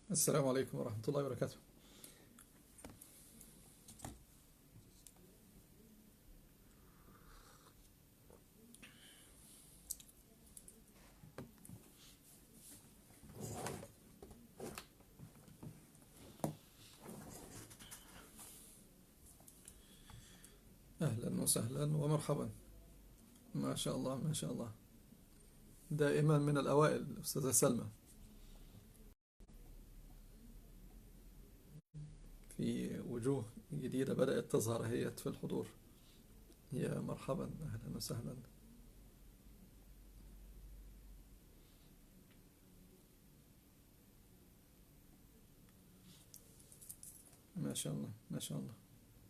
السلام عليكم ورحمة الله وبركاته أهلا وسهلا ومرحبا ما شاء الله ما شاء الله دائما من الأوائل أستاذة سلمى في وجوه جديدة بدأت تظهر هي في الحضور يا مرحبا أهلا وسهلا ما شاء الله ما شاء الله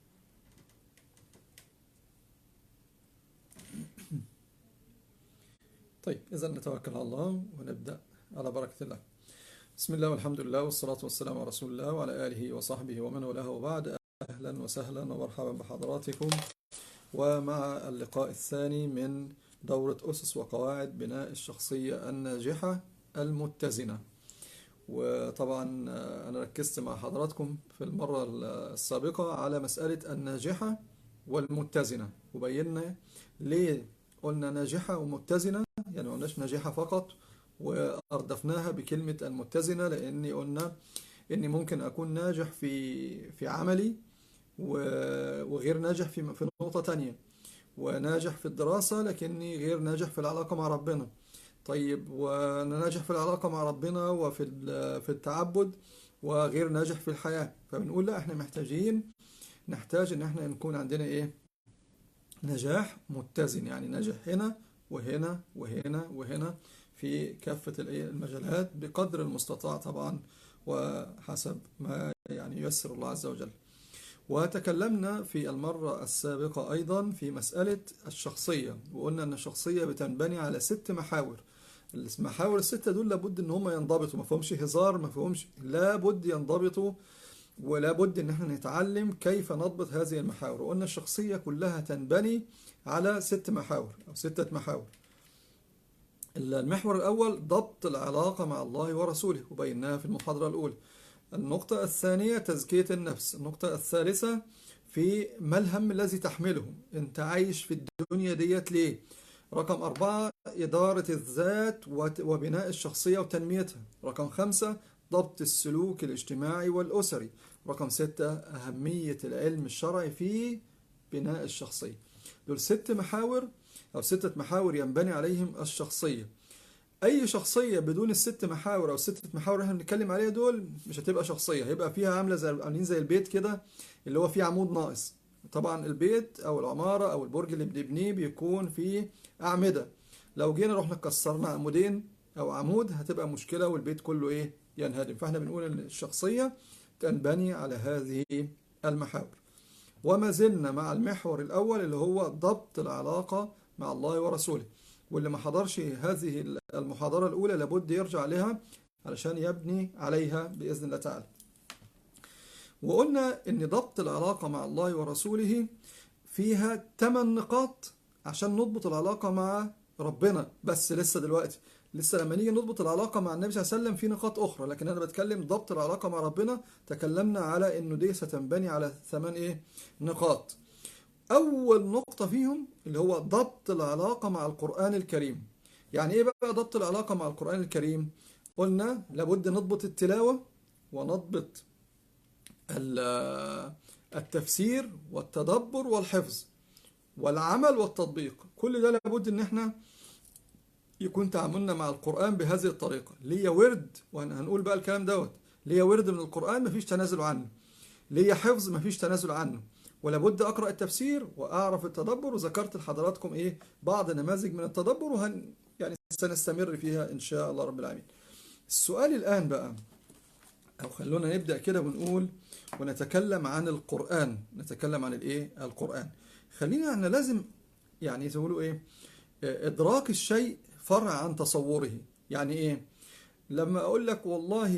طيب إذا نتوكل على الله ونبدأ على بركة الله بسم الله والحمد لله والصلاة والسلام على رسول الله وعلى آله وصحبه ومن والاه وبعد أهلا وسهلا ومرحبا بحضراتكم ومع اللقاء الثاني من دورة أسس وقواعد بناء الشخصية الناجحة المتزنة وطبعا أنا ركزت مع حضراتكم في المرة السابقة على مسألة الناجحة والمتزنة وبينا ليه قلنا ناجحة ومتزنة يعني ما قلناش ناجحة فقط وأردفناها بكلمة المتزنة لأني قلنا إني ممكن أكون ناجح في في عملي وغير ناجح في في نقطة تانية وناجح في الدراسة لكني غير ناجح في العلاقة مع ربنا طيب وأنا ناجح في العلاقة مع ربنا وفي في التعبد وغير ناجح في الحياة فبنقول لا احنا محتاجين نحتاج ان احنا نكون عندنا ايه نجاح متزن يعني نجاح هنا وهنا وهنا وهنا في كافة المجالات بقدر المستطاع طبعا وحسب ما يعني ييسر الله عز وجل وتكلمنا في المرة السابقة أيضا في مسألة الشخصية وقلنا أن الشخصية بتنبني على ست محاور المحاور الستة دول لابد أن هم ينضبطوا ما فيهمش هزار ما فيهمش لابد ينضبطوا ولا بد ان احنا نتعلم كيف نضبط هذه المحاور وقلنا الشخصية كلها تنبني على ست محاور او ستة محاور المحور الاول ضبط العلاقة مع الله ورسوله وبيناها في المحاضرة الاولى النقطة الثانية تزكية النفس النقطة الثالثة في ما الهم الذي تحمله انت عايش في الدنيا ديت ليه رقم أربعة إدارة الذات وبناء الشخصية وتنميتها رقم خمسة ضبط السلوك الاجتماعي والأسري رقم ستة أهمية العلم الشرعي في بناء الشخصية دول ست محاور أو ستة محاور ينبني عليهم الشخصية أي شخصية بدون الست محاور أو ستة محاور اللي احنا بنتكلم عليها دول مش هتبقى شخصية هيبقى فيها عاملة زي عاملين زي البيت كده اللي هو فيه عمود ناقص طبعا البيت أو العمارة أو البرج اللي بنبنيه بيكون فيه أعمدة لو جينا رحنا كسرنا عمودين أو عمود هتبقى مشكلة والبيت كله إيه ينهدم فاحنا بنقول ان الشخصية تنبني على هذه المحاور وما زلنا مع المحور الأول اللي هو ضبط العلاقة مع الله ورسوله واللي ما حضرش هذه المحاضرة الأولى لابد يرجع لها علشان يبني عليها بإذن الله تعالى وقلنا ان ضبط العلاقة مع الله ورسوله فيها 8 نقاط عشان نضبط العلاقة مع ربنا بس لسه دلوقتي لسه لما نيجي نضبط العلاقة مع النبي صلى الله عليه وسلم في نقاط أخرى لكن أنا بتكلم ضبط العلاقة مع ربنا تكلمنا على إنه دي ستنبني على ثمان إيه نقاط أول نقطة فيهم اللي هو ضبط العلاقة مع القرآن الكريم يعني إيه بقى ضبط العلاقة مع القرآن الكريم قلنا لابد نضبط التلاوة ونضبط التفسير والتدبر والحفظ والعمل والتطبيق كل ده لابد ان احنا يكون تعاملنا مع القرآن بهذه الطريقة ليا ورد وهنقول بقى الكلام دوت ليا ورد من القرآن مفيش تنازل عنه ليا حفظ مفيش تنازل عنه ولابد أقرأ التفسير وأعرف التدبر وذكرت لحضراتكم إيه بعض نماذج من التدبر وهن يعني سنستمر فيها إن شاء الله رب العالمين السؤال الآن بقى أو خلونا نبدأ كده ونقول ونتكلم عن القرآن نتكلم عن الإيه القرآن خلينا احنا لازم يعني تقولوا إيه إدراك الشيء فرع عن تصوره يعني ايه لما اقول لك والله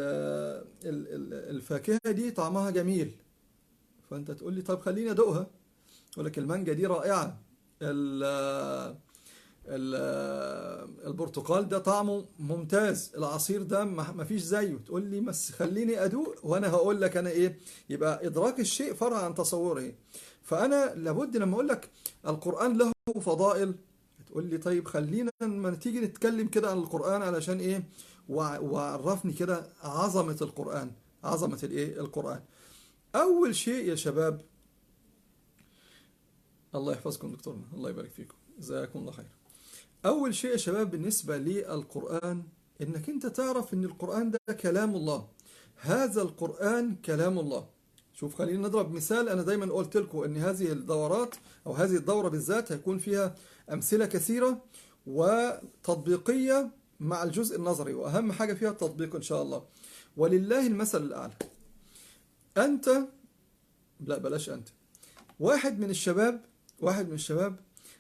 الفاكهة دي طعمها جميل فانت تقول لي طب خليني ادوقها اقول لك المانجا دي رائعة ال- البرتقال ده طعمه ممتاز العصير ده ما ما فيش زيه تقول لي بس خليني ادوق وانا هقول لك انا ايه يبقى ادراك الشيء فرع عن تصوره فانا لابد لما اقول لك القرآن له فضائل تقول لي طيب خلينا لما تيجي نتكلم كده عن القرآن علشان ايه وع- وعرفني كده عظمة القرآن عظمة الايه القرآن اول شيء يا شباب الله يحفظكم دكتورنا الله يبارك فيكم جزاكم الله خير أول شيء يا شباب بالنسبة للقرآن إنك أنت تعرف إن القرآن ده كلام الله هذا القرآن كلام الله شوف خلينا نضرب مثال أنا دايما قلت لكم إن هذه الدورات أو هذه الدورة بالذات هيكون فيها أمثلة كثيرة وتطبيقية مع الجزء النظري وأهم حاجة فيها التطبيق إن شاء الله ولله المثل الأعلى أنت لا بلاش أنت واحد من الشباب واحد من الشباب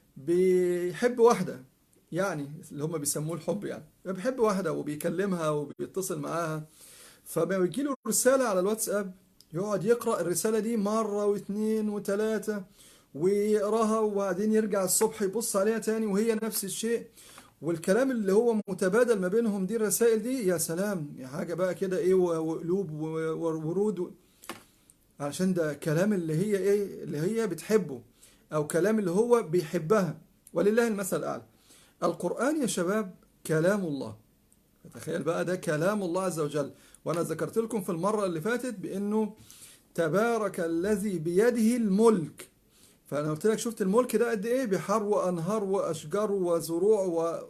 بيحب واحدة يعني اللي هم بيسموه الحب يعني بيحب واحدة وبيكلمها وبيتصل معاها فما بيجي له رسالة على الواتساب يقعد يقرأ الرسالة دي مرة واثنين وثلاثة ويقراها وبعدين يرجع الصبح يبص عليها تاني وهي نفس الشيء والكلام اللي هو متبادل ما بينهم دي الرسائل دي يا سلام يا حاجة بقى كده ايه وقلوب وورود و... علشان ده كلام اللي هي ايه اللي هي بتحبه او كلام اللي هو بيحبها ولله المثل الاعلى القرآن يا شباب كلام الله تخيل بقى ده كلام الله عز وجل وانا ذكرت لكم في المرة اللي فاتت بانه تبارك الذي بيده الملك فانا قلت لك شفت الملك ده قد ايه بحار وانهار واشجار وزروع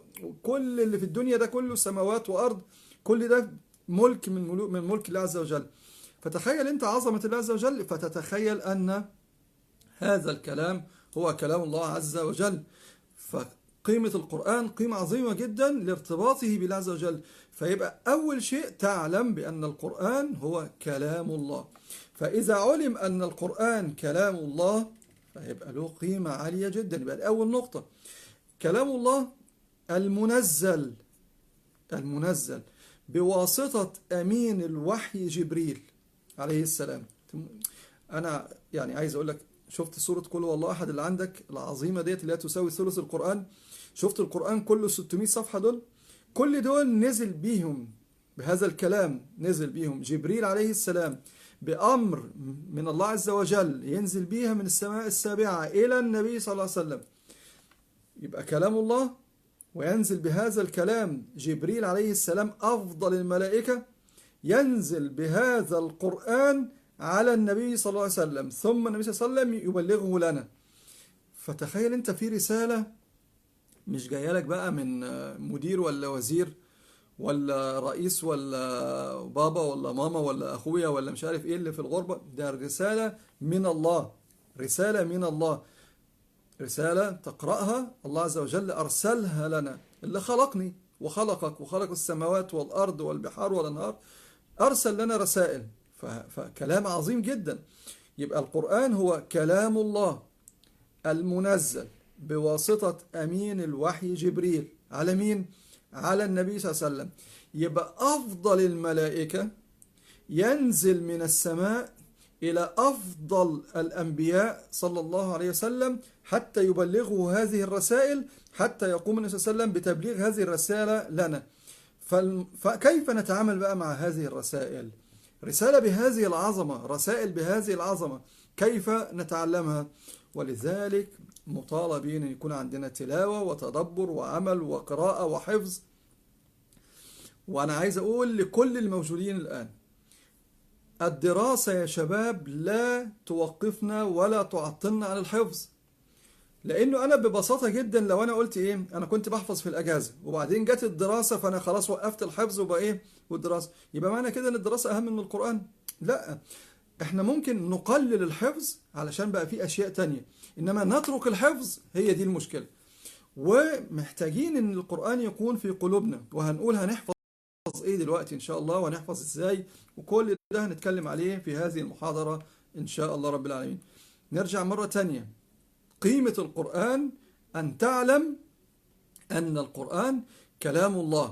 وكل اللي في الدنيا ده كله سماوات وارض كل ده ملك من ملوك من ملك الله عز وجل فتخيل انت عظمة الله عز وجل فتتخيل ان هذا الكلام هو كلام الله عز وجل فقيمة القرآن قيمة عظيمة جدا لارتباطه بالله عز وجل فيبقى أول شيء تعلم بأن القرآن هو كلام الله فإذا علم أن القرآن كلام الله فيبقى له قيمة عالية جدا يبقى أول نقطة كلام الله المنزل المنزل بواسطة أمين الوحي جبريل عليه السلام أنا يعني عايز أقول لك شفت سورة قل هو الله أحد اللي عندك العظيمة ديت اللي هي تساوي ثلث القرآن شفت القرآن كله 600 صفحة دول كل دول نزل بيهم بهذا الكلام نزل بيهم جبريل عليه السلام بأمر من الله عز وجل ينزل بيها من السماء السابعة إلى النبي صلى الله عليه وسلم يبقى كلام الله وينزل بهذا الكلام جبريل عليه السلام أفضل الملائكة ينزل بهذا القرآن على النبي صلى الله عليه وسلم ثم النبي صلى الله عليه وسلم يبلغه لنا فتخيل انت في رسالة مش جاية لك بقى من مدير ولا وزير ولا رئيس ولا بابا ولا ماما ولا اخويا ولا مش عارف ايه اللي في الغربة ده رسالة من الله رسالة من الله رسالة تقرأها الله عز وجل أرسلها لنا اللي خلقني وخلقك وخلق السماوات والأرض والبحار والأنهار أرسل لنا رسائل فكلام عظيم جدا يبقى القرآن هو كلام الله المنزل بواسطة أمين الوحي جبريل على مين؟ على النبي صلى الله عليه وسلم يبقى أفضل الملائكة ينزل من السماء إلى أفضل الأنبياء صلى الله عليه وسلم حتى يبلغه هذه الرسائل حتى يقوم النبي صلى الله عليه وسلم بتبليغ هذه الرسالة لنا فكيف نتعامل بقى مع هذه الرسائل؟ رسالة بهذه العظمة رسائل بهذه العظمة كيف نتعلمها ولذلك مطالبين أن يكون عندنا تلاوة وتدبر وعمل وقراءة وحفظ وأنا عايز أقول لكل الموجودين الآن الدراسة يا شباب لا توقفنا ولا تعطلنا عن الحفظ لانه انا ببساطه جدا لو انا قلت ايه انا كنت بحفظ في الاجازه وبعدين جت الدراسه فانا خلاص وقفت الحفظ وبقى ايه والدراسه يبقى معنى كده ان الدراسه اهم من القران لا احنا ممكن نقلل الحفظ علشان بقى في اشياء تانية انما نترك الحفظ هي دي المشكله ومحتاجين ان القران يكون في قلوبنا وهنقول هنحفظ ايه دلوقتي ان شاء الله وهنحفظ ازاي وكل ده هنتكلم عليه في هذه المحاضره ان شاء الله رب العالمين نرجع مره تانية قيمة القرآن أن تعلم أن القرآن كلام الله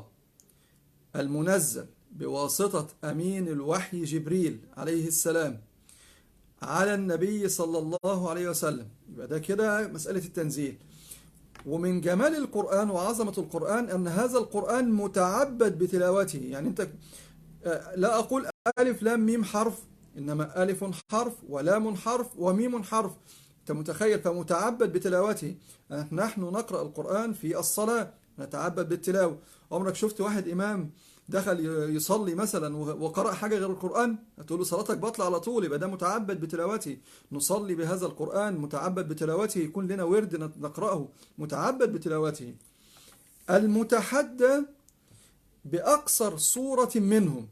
المنزل بواسطة أمين الوحي جبريل عليه السلام على النبي صلى الله عليه وسلم يبقى ده كده مسألة التنزيل ومن جمال القرآن وعظمة القرآن أن هذا القرآن متعبد بتلاوته يعني أنت آه، لا أقول ألف لام ميم حرف إنما ألف حرف ولام حرف وميم حرف أنت متخيل فمتعبد بتلاوته نحن نقرأ القرآن في الصلاة نتعبد بالتلاوة عمرك شفت واحد إمام دخل يصلي مثلا وقرأ حاجة غير القرآن هتقول له صلاتك بطل على طول يبقى ده متعبد بتلاوته نصلي بهذا القرآن متعبد بتلاوته يكون لنا ورد نقرأه متعبد بتلاوته المتحدى بأقصر صورة منهم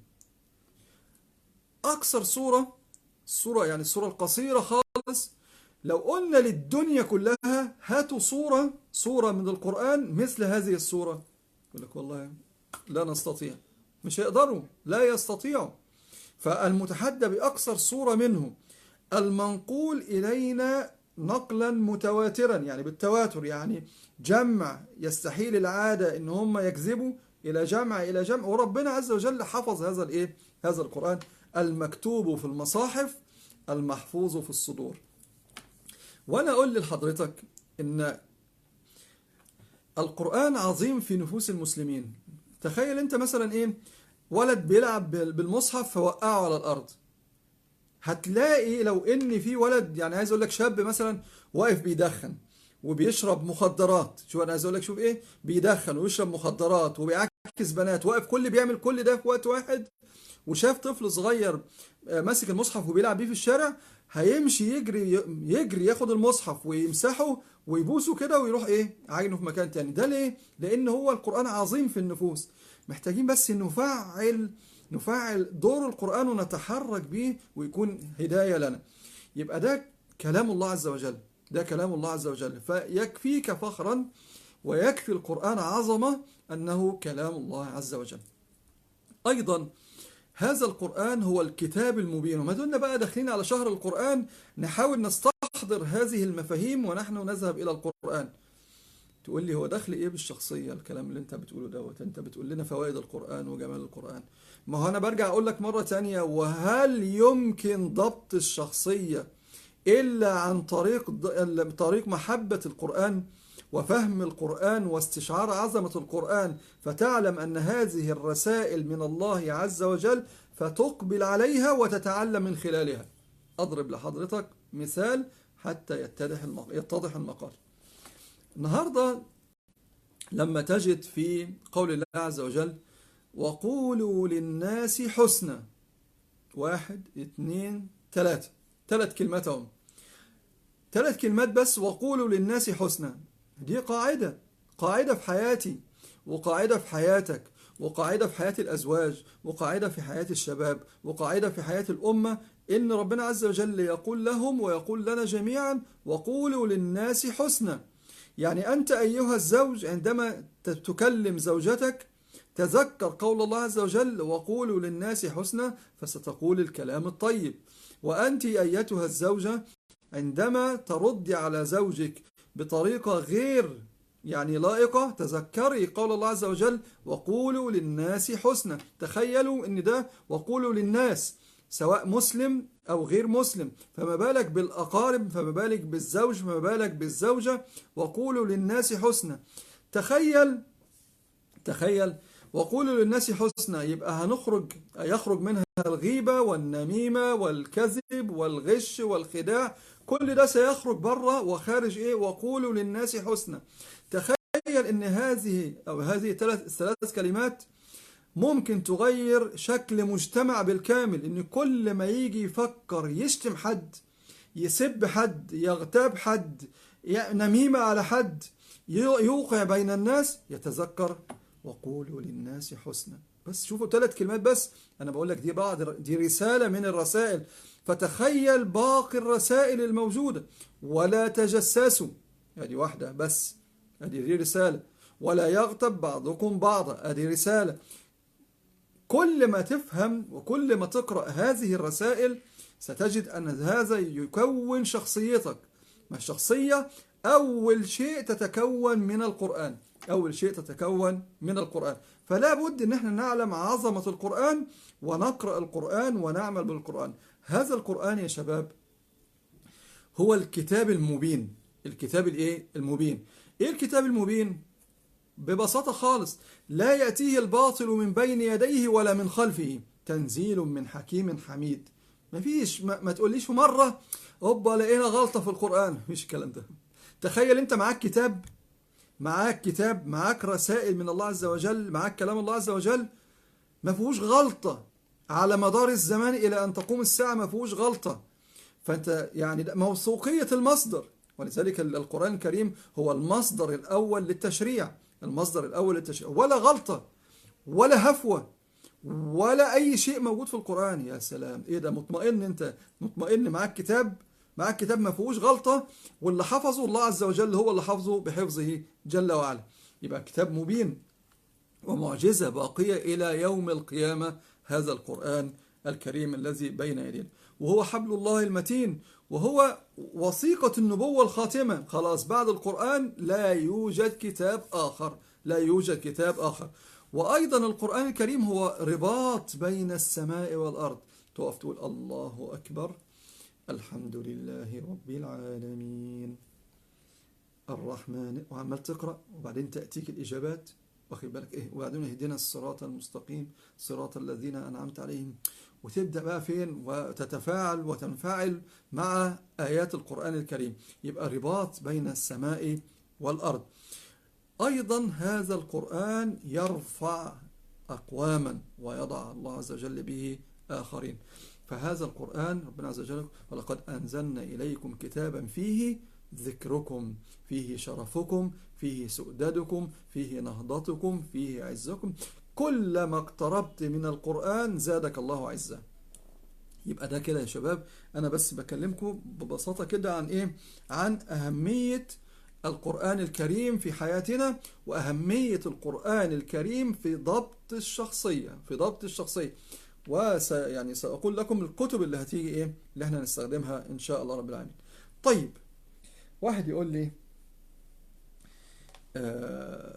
أقصر صورة الصورة يعني الصورة القصيرة خالص لو قلنا للدنيا كلها هاتوا صورة صورة من القرآن مثل هذه الصورة يقول لك والله لا نستطيع مش هيقدروا لا يستطيعوا فالمتحدى بأقصر صورة منه المنقول إلينا نقلا متواترا يعني بالتواتر يعني جمع يستحيل العادة إن هم يكذبوا إلى جمع إلى جمع وربنا عز وجل حفظ هذا الإيه هذا القرآن المكتوب في المصاحف المحفوظ في الصدور وأنا أقول لحضرتك إن القرآن عظيم في نفوس المسلمين تخيل أنت مثلا إيه ولد بيلعب بالمصحف فوقعه على الأرض هتلاقي لو ان في ولد يعني عايز اقول لك شاب مثلا واقف بيدخن وبيشرب مخدرات شو انا عايز اقول لك شوف ايه بيدخن ويشرب مخدرات وبيعكس بنات واقف كل بيعمل كل ده في وقت واحد وشاف طفل صغير آه، ماسك المصحف وبيلعب بيه في الشارع هيمشي يجري يجري ياخد المصحف ويمسحه ويبوسه كده ويروح ايه عينه في مكان تاني ده ليه لان هو القرآن عظيم في النفوس محتاجين بس نفعل نفعل دور القرآن ونتحرك به ويكون هداية لنا يبقى ده كلام الله عز وجل ده كلام الله عز وجل فيكفيك فخرا ويكفي القرآن عظمة أنه كلام الله عز وجل أيضا هذا القرآن هو الكتاب المبين وما دلنا بقى داخلين على شهر القرآن نحاول نستحضر هذه المفاهيم ونحن نذهب إلى القرآن تقول لي هو دخل ايه بالشخصية الكلام اللي انت بتقوله دوت انت بتقول لنا فوائد القرآن وجمال القرآن ما هو انا برجع اقول لك مرة تانية وهل يمكن ضبط الشخصية الا عن طريق طريق محبة القرآن وفهم القرآن واستشعار عظمة القرآن فتعلم أن هذه الرسائل من الله عز وجل فتقبل عليها وتتعلم من خلالها أضرب لحضرتك مثال حتى يتضح يتضح المقال النهاردة لما تجد في قول الله عز وجل وقولوا للناس حسنا واحد اثنين ثلاثة ثلاث كلمات هم ثلاث كلمات بس وقولوا للناس حسنا دي قاعدة قاعدة في حياتي وقاعدة في حياتك وقاعدة في حياة الأزواج وقاعدة في حياة الشباب وقاعدة في حياة الأمة إن ربنا عز وجل يقول لهم ويقول لنا جميعا وقولوا للناس حسنا يعني أنت أيها الزوج عندما تكلم زوجتك تذكر قول الله عز وجل وقولوا للناس حسنا فستقول الكلام الطيب وأنت أيتها الزوجة عندما تردي على زوجك بطريقة غير يعني لائقة تذكري قول الله عز وجل وقولوا للناس حسنا تخيلوا ان ده وقولوا للناس سواء مسلم أو غير مسلم فما بالك بالأقارب فما بالك بالزوج فما بالك بالزوجة وقولوا للناس حسنا تخيل تخيل وقولوا للناس حسنا يبقى هنخرج يخرج منها الغيبة والنميمة والكذب والغش والخداع كل ده سيخرج بره وخارج ايه وقولوا للناس حسنا تخيل ان هذه او هذه ثلاث ثلاث كلمات ممكن تغير شكل مجتمع بالكامل ان كل ما يجي يفكر يشتم حد يسب حد يغتاب حد نميمة على حد يوقع بين الناس يتذكر وقولوا للناس حسنا بس شوفوا ثلاث كلمات بس انا بقول لك دي بعض دي رسالة من الرسائل فتخيل باقي الرسائل الموجودة ولا تجسسوا هذه واحدة بس هذه دي رسالة ولا يغتب بعضكم بعضا هذه رسالة كل ما تفهم وكل ما تقرأ هذه الرسائل ستجد أن هذا يكون شخصيتك ما الشخصية أول شيء تتكون من القرآن أول شيء تتكون من القرآن فلا بد أن احنا نعلم عظمة القرآن ونقرأ القرآن ونعمل بالقرآن هذا القرآن يا شباب هو الكتاب المبين الكتاب الايه المبين ايه الكتاب المبين ببساطة خالص لا يأتيه الباطل من بين يديه ولا من خلفه تنزيل من حكيم حميد مفيش ما, ما تقوليش في مرة اوبا لقينا غلطة في القرآن مفيش الكلام ده تخيل انت معاك كتاب معاك كتاب معاك رسائل من الله عز وجل معاك كلام الله عز وجل ما فيهوش غلطة على مدار الزمان إلى أن تقوم الساعة ما فيهوش غلطة فأنت يعني موثوقية المصدر ولذلك القرآن الكريم هو المصدر الأول للتشريع المصدر الأول للتشريع ولا غلطة ولا هفوة ولا أي شيء موجود في القرآن يا سلام إيه ده مطمئن أنت مطمئن معاك كتاب معاك كتاب ما فيهوش غلطة واللي حفظه الله عز وجل هو اللي حفظه بحفظه جل وعلا يبقى كتاب مبين ومعجزة باقية إلى يوم القيامة هذا القرآن الكريم الذي بين يدينا وهو حبل الله المتين وهو وثيقة النبوة الخاتمة خلاص بعد القرآن لا يوجد كتاب آخر لا يوجد كتاب آخر وأيضا القرآن الكريم هو رباط بين السماء والأرض تقف تقول الله أكبر الحمد لله رب العالمين الرحمن وعمال تقرأ وبعدين تأتيك الإجابات واخد بالك إيه وبعدين اهدنا الصراط المستقيم صراط الذين أنعمت عليهم وتبدأ بقى فين وتتفاعل وتنفعل مع آيات القرآن الكريم يبقى رباط بين السماء والأرض أيضا هذا القرآن يرفع أقواما ويضع الله عز وجل به آخرين فهذا القرآن ربنا عز وجل ولقد أنزلنا إليكم كتابا فيه ذكركم فيه شرفكم فيه سؤددكم فيه نهضتكم فيه عزكم كلما اقتربت من القرآن زادك الله عزة يبقى ده كده يا شباب أنا بس بكلمكم ببساطة كده عن إيه عن أهمية القرآن الكريم في حياتنا وأهمية القرآن الكريم في ضبط الشخصية في ضبط الشخصية وس يعني سأقول لكم الكتب اللي هتيجي إيه اللي احنا نستخدمها إن شاء الله رب العالمين طيب واحد يقول لي آه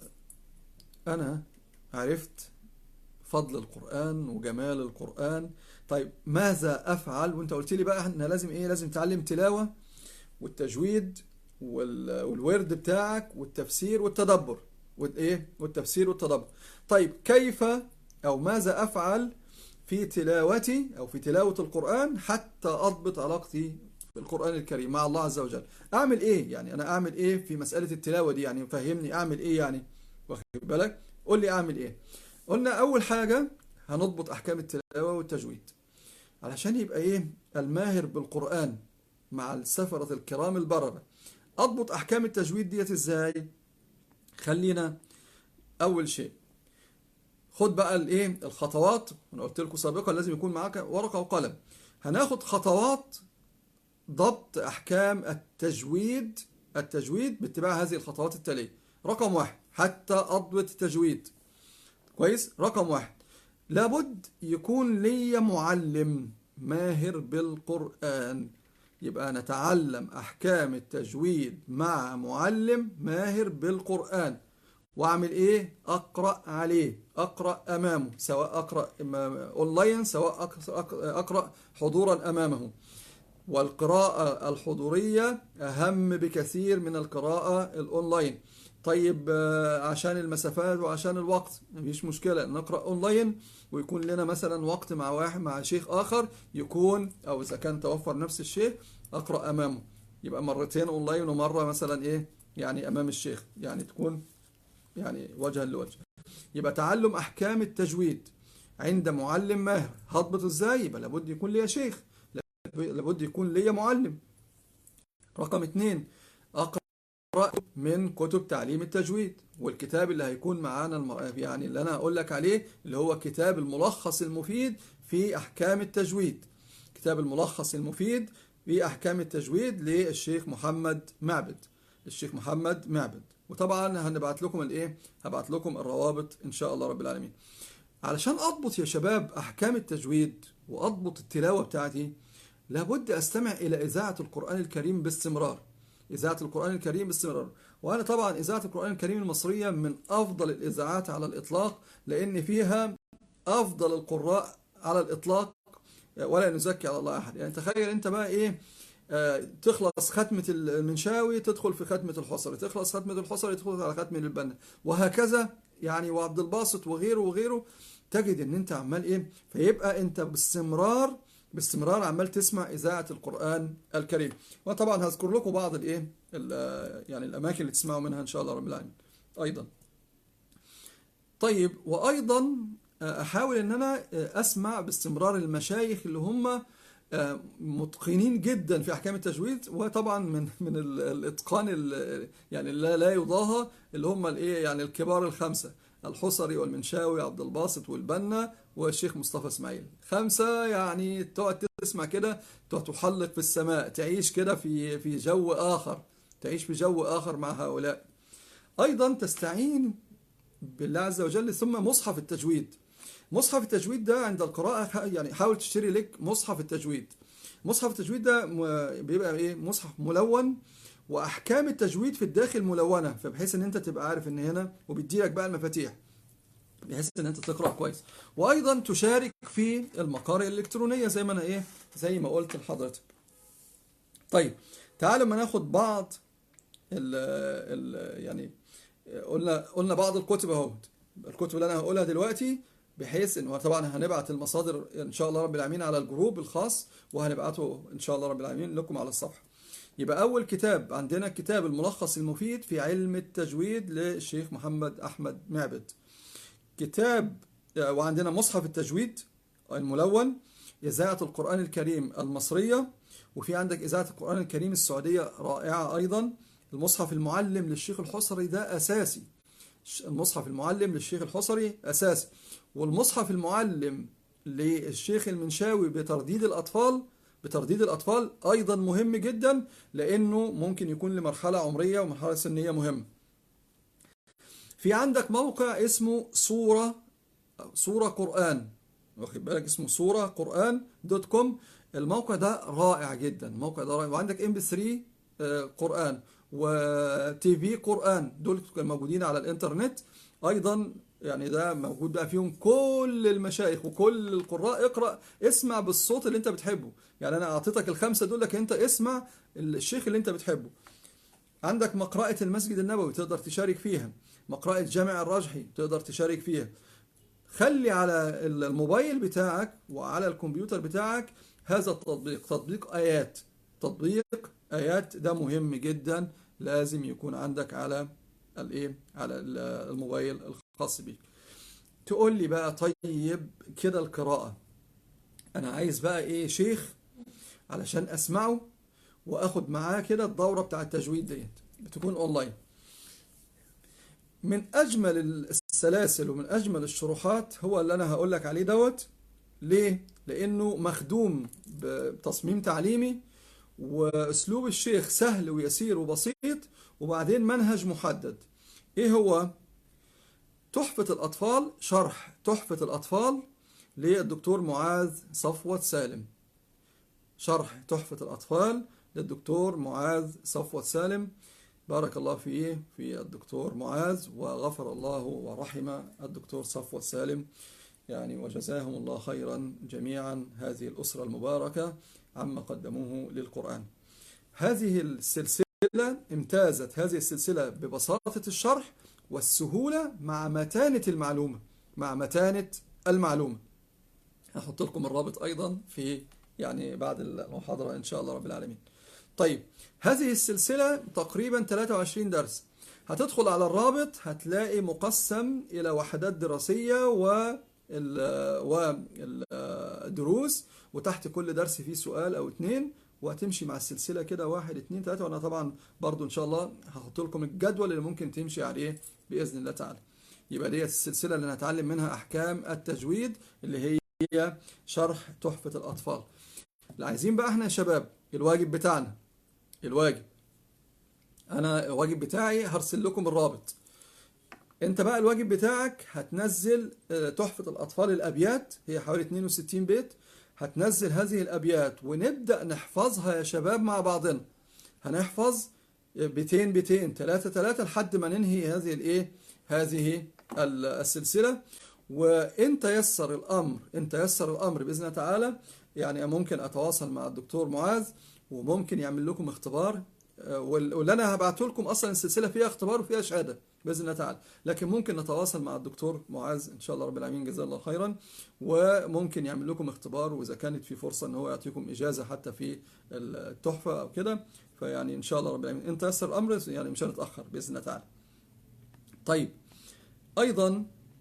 أنا عرفت فضل القرآن وجمال القرآن طيب ماذا أفعل وانت قلت لي بقى احنا لازم ايه لازم تعلم تلاوة والتجويد والورد بتاعك والتفسير والتدبر والايه والتفسير والتدبر طيب كيف او ماذا افعل في تلاوتي او في تلاوة القرآن حتى اضبط علاقتي بالقرآن الكريم مع الله عز وجل اعمل ايه يعني انا اعمل ايه في مسألة التلاوة دي يعني فهمني اعمل ايه يعني واخد بالك قول لي اعمل ايه قلنا اول حاجة هنضبط احكام التلاوة والتجويد علشان يبقى ايه الماهر بالقرآن مع السفرة الكرام البررة اضبط احكام التجويد ديت ازاي خلينا اول شيء خد بقى الايه الخطوات انا قلت لكم سابقا لازم يكون معاك ورقه وقلم هناخد خطوات ضبط احكام التجويد التجويد باتباع هذه الخطوات التاليه رقم واحد حتى اضبط التجويد كويس رقم واحد لابد يكون لي معلم ماهر بالقرآن يبقى نتعلم أحكام التجويد مع معلم ماهر بالقرآن وأعمل إيه؟ أقرأ عليه أقرأ أمامه سواء أقرأ أونلاين سواء أقرأ حضورا أمامه والقراءة الحضورية أهم بكثير من القراءة الأونلاين طيب عشان المسافات وعشان الوقت مفيش مشكلة نقرأ أونلاين ويكون لنا مثلا وقت مع واحد مع شيخ آخر يكون أو إذا كان توفر نفس الشيخ أقرأ أمامه يبقى مرتين أونلاين ومرة مثلا إيه يعني أمام الشيخ يعني تكون يعني وجها لوجه يبقى تعلم أحكام التجويد عند معلم ماهر هضبط إزاي يبقى لابد يكون ليا شيخ لابد يكون ليا معلم رقم اتنين أقرأ من كتب تعليم التجويد والكتاب اللي هيكون معانا يعني اللي أنا أقول لك عليه اللي هو كتاب الملخص المفيد في أحكام التجويد كتاب الملخص المفيد في أحكام التجويد للشيخ محمد معبد الشيخ محمد معبد وطبعا هنبعت لكم الايه هبعت لكم الروابط ان شاء الله رب العالمين علشان اضبط يا شباب احكام التجويد واضبط التلاوه بتاعتي لابد استمع الى اذاعه القران الكريم باستمرار اذاعه القران الكريم باستمرار وانا طبعا اذاعه القران الكريم المصريه من افضل الاذاعات على الاطلاق لان فيها افضل القراء على الاطلاق ولا نزكي على الله احد يعني تخيل انت بقى ايه آه، تخلص ختمة المنشاوي تدخل في ختمة الحصري تخلص ختمة الحصري تدخل على ختمة البنا وهكذا يعني وعبد الباسط وغيره وغيره تجد ان انت عمال ايه فيبقى انت باستمرار باستمرار عمال تسمع اذاعه القران الكريم وطبعا هذكر لكم بعض الايه يعني الاماكن اللي تسمعوا منها ان شاء الله رب العالمين ايضا طيب وايضا احاول ان انا اسمع باستمرار المشايخ اللي هم متقنين جدا في احكام التجويد وطبعا من من الاتقان يعني لا لا يضاهى اللي هم الايه يعني الكبار الخمسه الحصري والمنشاوي عبد الباسط والبنا والشيخ مصطفى اسماعيل خمسه يعني تقعد تسمع كده تقعد تحلق في السماء تعيش كده في في جو اخر تعيش في جو اخر مع هؤلاء ايضا تستعين بالله عز وجل ثم مصحف التجويد مصحف التجويد ده عند القراءة يعني حاول تشتري لك مصحف التجويد مصحف التجويد ده بيبقى ايه مصحف ملون واحكام التجويد في الداخل ملونه فبحيث ان انت تبقى عارف ان هنا وبيدي لك بقى المفاتيح بحيث ان انت تقرا كويس وايضا تشارك في المقارئ الالكترونيه زي ما انا ايه زي ما قلت لحضرتك طيب تعالوا ما ناخد بعض ال ال يعني قلنا قلنا بعض الكتب اهو الكتب اللي انا هقولها دلوقتي بحيث ان طبعا هنبعت المصادر ان شاء الله رب العالمين على الجروب الخاص وهنبعته ان شاء الله رب العالمين لكم على الصفحه يبقى اول كتاب عندنا كتاب الملخص المفيد في علم التجويد للشيخ محمد احمد معبد كتاب وعندنا مصحف التجويد الملون اذاعه القران الكريم المصريه وفي عندك اذاعه القران الكريم السعوديه رائعه ايضا المصحف المعلم للشيخ الحصري ده اساسي المصحف المعلم للشيخ الحصري اساسي والمصحف المعلم للشيخ المنشاوي بترديد الأطفال بترديد الأطفال أيضا مهم جدا لأنه ممكن يكون لمرحلة عمرية ومرحلة سنية مهمة في عندك موقع اسمه صورة صورة قرآن واخد بالك اسمه صورة قرآن دوت كوم الموقع ده رائع جدا الموقع ده رائع وعندك ام بي 3 قرآن وتي في قرآن دول موجودين على الانترنت ايضا يعني ده موجود بقى فيهم كل المشايخ وكل القراء اقرا اسمع بالصوت اللي انت بتحبه يعني انا اعطيتك الخمسه دول لك انت اسمع الشيخ اللي انت بتحبه عندك مقرأة المسجد النبوي تقدر تشارك فيها مقرأة جامع الرجحي تقدر تشارك فيها خلي على الموبايل بتاعك وعلى الكمبيوتر بتاعك هذا التطبيق تطبيق آيات تطبيق آيات ده مهم جدا لازم يكون عندك على الايه على الموبايل الخاص بيك تقول لي بقى طيب كده القراءة انا عايز بقى ايه شيخ علشان اسمعه واخد معاه كده الدورة بتاع التجويد ديت بتكون اونلاين من اجمل السلاسل ومن اجمل الشروحات هو اللي انا هقول لك عليه دوت ليه لانه مخدوم بتصميم تعليمي واسلوب الشيخ سهل ويسير وبسيط وبعدين منهج محدد ايه هو تحفة الأطفال شرح تحفة الأطفال للدكتور معاذ صفوة سالم شرح تحفة الأطفال للدكتور معاذ صفوة سالم بارك الله فيه في الدكتور معاذ وغفر الله ورحم الدكتور صفوة سالم يعني وجزاهم الله خيرا جميعا هذه الأسرة المباركة عما قدموه للقرآن هذه السلسلة امتازت هذه السلسلة ببساطة الشرح والسهولة مع متانة المعلومة مع متانة المعلومة هحط لكم الرابط أيضا في يعني بعد المحاضرة إن شاء الله رب العالمين طيب هذه السلسلة تقريبا 23 درس هتدخل على الرابط هتلاقي مقسم إلى وحدات دراسية و والدروس وتحت كل درس فيه سؤال أو اتنين وهتمشي مع السلسلة كده واحد اتنين تلاتة وأنا طبعا برضو إن شاء الله هحط لكم الجدول اللي ممكن تمشي عليه بإذن الله تعالى يبقى دي السلسلة اللي هنتعلم منها أحكام التجويد اللي هي شرح تحفة الأطفال اللي عايزين بقى احنا يا شباب الواجب بتاعنا الواجب أنا الواجب بتاعي هرسل لكم الرابط انت بقى الواجب بتاعك هتنزل تحفة الأطفال الأبيات هي حوالي 62 بيت هتنزل هذه الأبيات ونبدأ نحفظها يا شباب مع بعضنا هنحفظ بيتين بيتين ثلاثة ثلاثة لحد ما ننهي هذه الايه هذه السلسلة وانت يسر الأمر انت يسر الأمر بإذن الله تعالى يعني ممكن أتواصل مع الدكتور معاذ وممكن يعمل لكم اختبار آه، وال- واللي انا هبعته لكم اصلا السلسله فيها اختبار وفيها شهاده باذن الله تعالى لكن ممكن نتواصل مع الدكتور معاذ ان شاء الله رب العالمين جزاه الله خيرا وممكن يعمل لكم اختبار واذا كانت في فرصه ان هو يعطيكم اجازه حتى في التحفه او كده فيعني ان شاء الله رب العالمين ان تيسر الامر يعني مش هنتاخر باذن الله تعالى طيب ايضا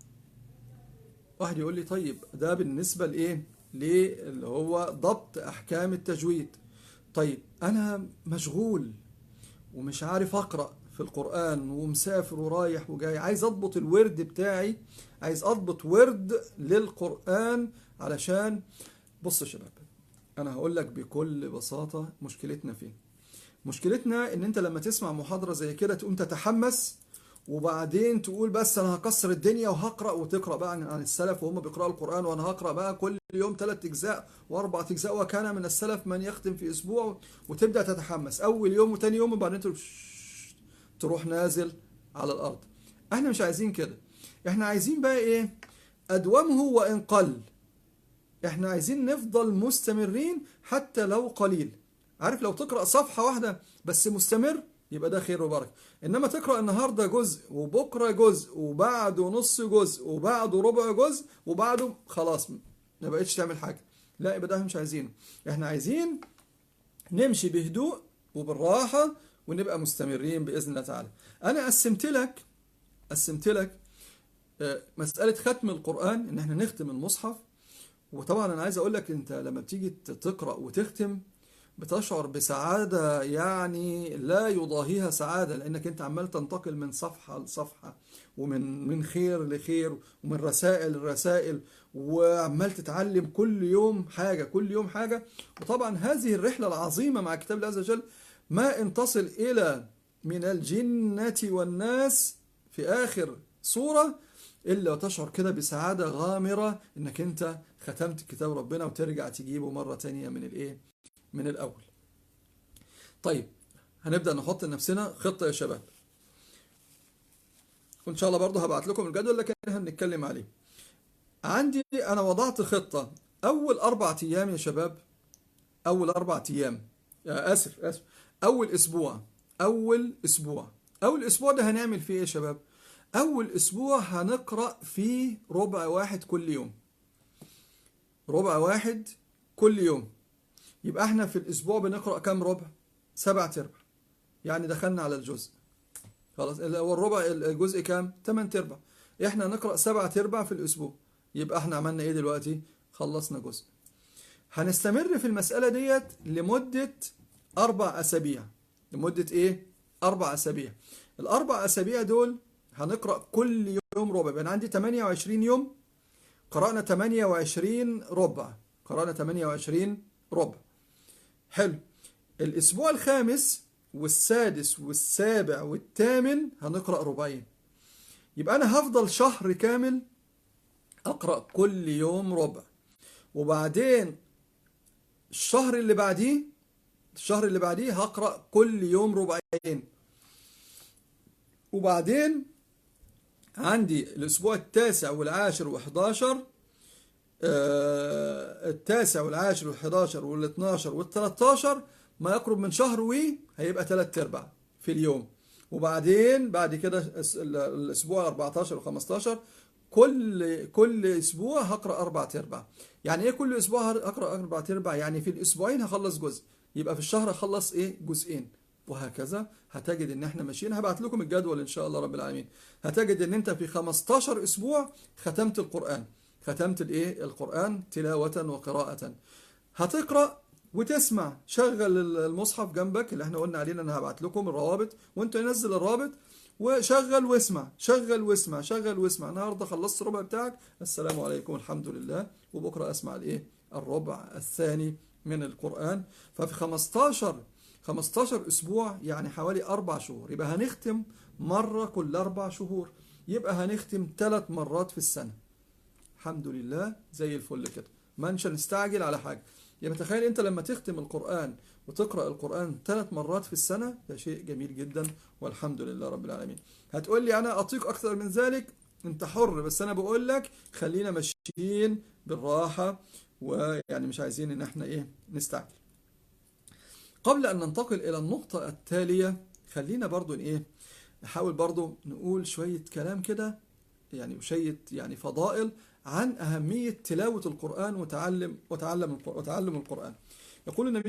واحد يقول لي طيب ده بالنسبه لايه اللي هو ضبط احكام التجويد طيب انا مشغول ومش عارف اقرا في القران ومسافر ورايح وجاي عايز اضبط الورد بتاعي عايز اضبط ورد للقران علشان بص يا شباب انا هقول لك بكل بساطه مشكلتنا فين مشكلتنا ان انت لما تسمع محاضره زي كده تقوم تتحمس وبعدين تقول بس انا هكسر الدنيا وهقرا وتقرا بقى عن عن السلف وهم بيقراوا القران وانا هقرا بقى كل يوم ثلاث اجزاء واربع اجزاء وكان من السلف من يختم في اسبوع وتبدا تتحمس اول يوم وتاني يوم وبعدين تروح تروح نازل على الارض احنا مش عايزين كده احنا عايزين بقى ايه ادومه وان قل احنا عايزين نفضل مستمرين حتى لو قليل عارف لو تقرا صفحه واحده بس مستمر يبقى ده خير وبركه انما تقرا النهارده جزء وبكره جزء وبعده نص جزء وبعده ربع جزء وبعده خلاص ما بقتش تعمل حاجه لا يبقى ده احنا مش عايزينه احنا عايزين نمشي بهدوء وبالراحه ونبقى مستمرين باذن الله تعالى انا قسمت لك قسمت لك آه، مساله ختم القران ان احنا نختم المصحف وطبعا انا عايز اقول لك انت لما بتيجي تقرا وتختم بتشعر بسعادة يعني لا يضاهيها سعادة لأنك أنت عمال تنتقل من صفحة لصفحة ومن من خير لخير ومن رسائل لرسائل وعمال تتعلم كل يوم حاجة كل يوم حاجة وطبعا هذه الرحلة العظيمة مع كتاب الله عز وجل ما إن تصل إلى من الجنة والناس في آخر سورة إلا وتشعر كده بسعادة غامرة إنك أنت ختمت كتاب ربنا وترجع تجيبه مرة تانية من الإيه؟ من الأول طيب هنبدأ نحط لنفسنا خطة يا شباب وإن شاء الله برضه هبعت لكم الجدول لكن هنتكلم عليه عندي أنا وضعت خطة أول أربع أيام يا شباب أول أربع أيام آه، آسف آسف أول أسبوع أول أسبوع أول أسبوع ده هنعمل فيه إيه يا شباب أول أسبوع هنقرأ فيه ربع واحد كل يوم ربع واحد كل يوم يبقى احنا في الاسبوع بنقرا كام ربع سبعة ارباع يعني دخلنا على الجزء خلاص هو الربع الجزء كام 8 ارباع احنا نقرا سبعة ارباع في الاسبوع يبقى احنا عملنا ايه دلوقتي خلصنا جزء هنستمر في المسألة ديت لمدة أربع أسابيع لمدة إيه؟ أربع أسابيع الأربع أسابيع دول هنقرأ كل يوم ربع يبقى أنا عندي 28 يوم قرأنا 28 ربع قرأنا 28 ربع حلو الأسبوع الخامس والسادس والسابع والثامن هنقرأ ربعين يبقى أنا هفضل شهر كامل أقرأ كل يوم ربع وبعدين الشهر اللي بعديه الشهر اللي بعديه هقرأ كل يوم ربعين وبعدين عندي الأسبوع التاسع والعاشر وحداشر آه التاسع والعاشر والحداشر والاثناشر والتلاتاشر ما يقرب من شهر وي هيبقى تلات ارباع في اليوم وبعدين بعد كده الس- ال- الاسبوع 14 و15 كل كل اسبوع هقرا اربع ارباع يعني ايه كل اسبوع هقرا اربع ارباع يعني في الاسبوعين هخلص جزء يبقى في الشهر هخلص ايه جزئين وهكذا هتجد ان احنا ماشيين هبعت لكم الجدول ان شاء الله رب العالمين هتجد ان انت في 15 اسبوع ختمت القرآن ختمت الايه القرآن تلاوة وقراءة هتقرأ وتسمع شغل المصحف جنبك اللي احنا قلنا عليه إن انا هبعت لكم الروابط وانت نزل الرابط وشغل واسمع شغل واسمع شغل واسمع النهارده خلصت الربع بتاعك السلام عليكم الحمد لله وبكره اسمع الايه الربع الثاني من القرآن ففي 15 15 اسبوع يعني حوالي اربع شهور يبقى هنختم مرة كل اربع شهور يبقى هنختم ثلاث مرات في السنة الحمد لله زي الفل كده ما نش نستعجل على حاجة يبقى تخيل انت لما تختم القرآن وتقرأ القرآن ثلاث مرات في السنة ده شيء جميل جدا والحمد لله رب العالمين هتقول لي انا اطيق اكثر من ذلك انت حر بس انا بقول لك خلينا ماشيين بالراحة ويعني مش عايزين ان احنا ايه نستعجل قبل أن ننتقل إلى النقطة التالية خلينا برضو إيه نحاول برضو نقول شوية كلام كده يعني وشية يعني فضائل عن أهمية تلاوة القرآن وتعلم وتعلم القرآن وتعلم القرآن يقول النبي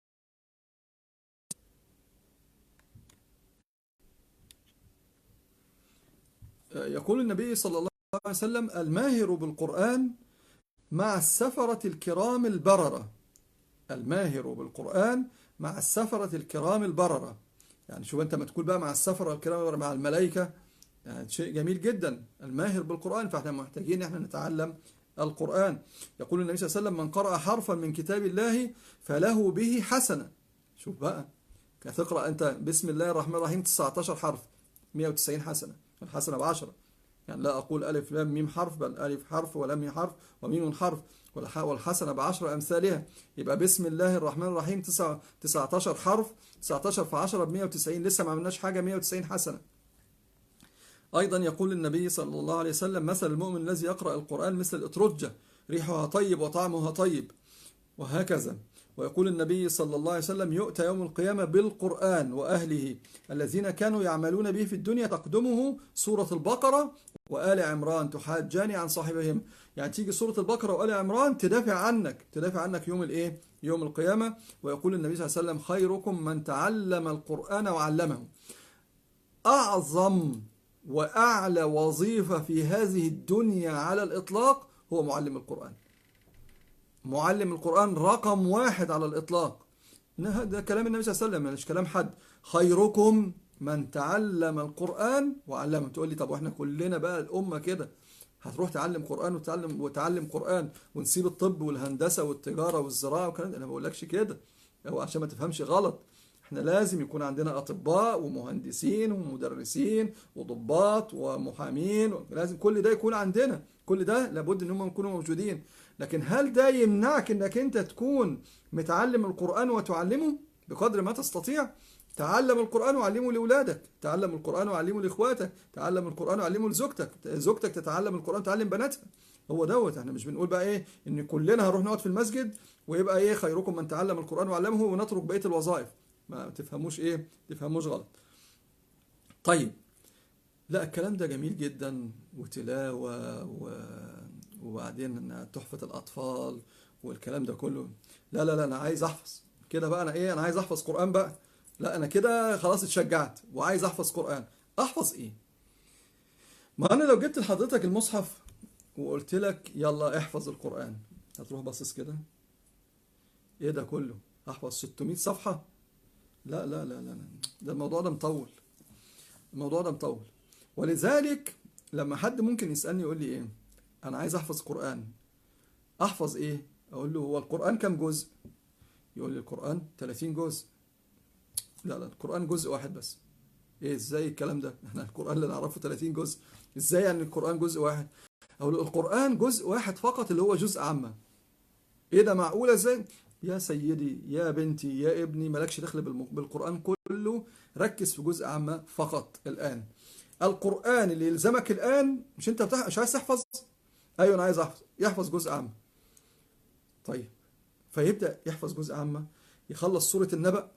يقول النبي صلى الله عليه وسلم الماهر بالقرآن مع السفرة الكرام البررة الماهر بالقرآن مع السفرة الكرام البررة يعني شوف أنت ما تقول بقى مع السفرة الكرام البررة مع الملائكة يعني شيء جميل جدا الماهر بالقرآن فاحنا محتاجين احنا نتعلم القرآن يقول النبي صلى الله عليه وسلم من قرأ حرفا من كتاب الله فله به حسنة شوف بقى تقرأ أنت بسم الله الرحمن الرحيم 19 حرف 190 حسنة الحسنة بعشرة يعني لا أقول ألف لام ميم حرف بل ألف حرف ولام ميم حرف وميم حرف والحسنة بعشر أمثالها يبقى بسم الله الرحمن الرحيم 19 حرف 19 في 10 ب 190 لسه ما عملناش حاجة 190 حسنة أيضا يقول النبي صلى الله عليه وسلم مثل المؤمن الذي يقرأ القرآن مثل الأترجة ريحها طيب وطعمها طيب وهكذا ويقول النبي صلى الله عليه وسلم يؤتى يوم القيامة بالقرآن وأهله الذين كانوا يعملون به في الدنيا تقدمه سورة البقرة وآل عمران تحاجان عن صاحبهم يعني تيجي سورة البقرة وآل عمران تدافع عنك تدافع عنك يوم الإيه يوم القيامة ويقول النبي صلى الله عليه وسلم خيركم من تعلم القرآن وعلمه أعظم وأعلى وظيفة في هذه الدنيا على الإطلاق هو معلم القرآن معلم القرآن رقم واحد على الإطلاق ده كلام النبي صلى الله عليه وسلم مش كلام حد خيركم من تعلم القرآن وعلمه تقول لي طب واحنا كلنا بقى الأمة كده هتروح تعلم قرآن وتعلم وتعلم قرآن ونسيب الطب والهندسة والتجارة والزراعة والكلام ده أنا ما بقولكش كده هو عشان ما تفهمش غلط احنا لازم يكون عندنا أطباء ومهندسين ومدرسين وضباط ومحامين لازم كل ده يكون عندنا كل ده لابد ان هم يكونوا موجودين لكن هل ده يمنعك انك انت تكون متعلم القرآن وتعلمه بقدر ما تستطيع تعلم القرآن وعلمه لأولادك تعلم القرآن وعلمه لإخواتك تعلم القرآن وعلمه لزوجتك زوجتك تتعلم القرآن وتعلم بناتها هو دوت احنا مش بنقول بقى ايه ان كلنا هنروح نقعد في المسجد ويبقى ايه خيركم من تعلم القرآن وعلمه ونترك بقية الوظائف ما تفهموش ايه تفهموش غلط طيب لا الكلام ده جميل جدا وتلاوة و... وبعدين تحفة الأطفال والكلام ده كله لا لا لا أنا عايز أحفظ كده بقى أنا إيه أنا عايز أحفظ قرآن بقى لا أنا كده خلاص اتشجعت وعايز أحفظ قرآن أحفظ إيه ما أنا لو جبت لحضرتك المصحف وقلت لك يلا احفظ القرآن هتروح باصص كده إيه ده كله أحفظ 600 صفحة لا لا لا لا ده الموضوع ده مطول الموضوع ده مطول ولذلك لما حد ممكن يسألني يقول لي ايه انا عايز احفظ قرآن احفظ ايه اقول له هو القرآن كم جزء يقول لي القرآن 30 جزء لا لا القرآن جزء واحد بس ايه ازاي الكلام ده احنا القرآن اللي نعرفه 30 جزء ازاي يعني القرآن جزء واحد اقول له القرآن جزء واحد فقط اللي هو جزء عامة ايه ده معقولة ازاي يا سيدي يا بنتي يا ابني مالكش دخل بالقرآن كله ركز في جزء عامة فقط الآن القرآن اللي يلزمك الآن مش انت بتح... مش عايز تحفظ ايوه انا عايز احفظ يحفظ جزء عام طيب فيبدأ يحفظ جزء عامة يخلص سورة النبأ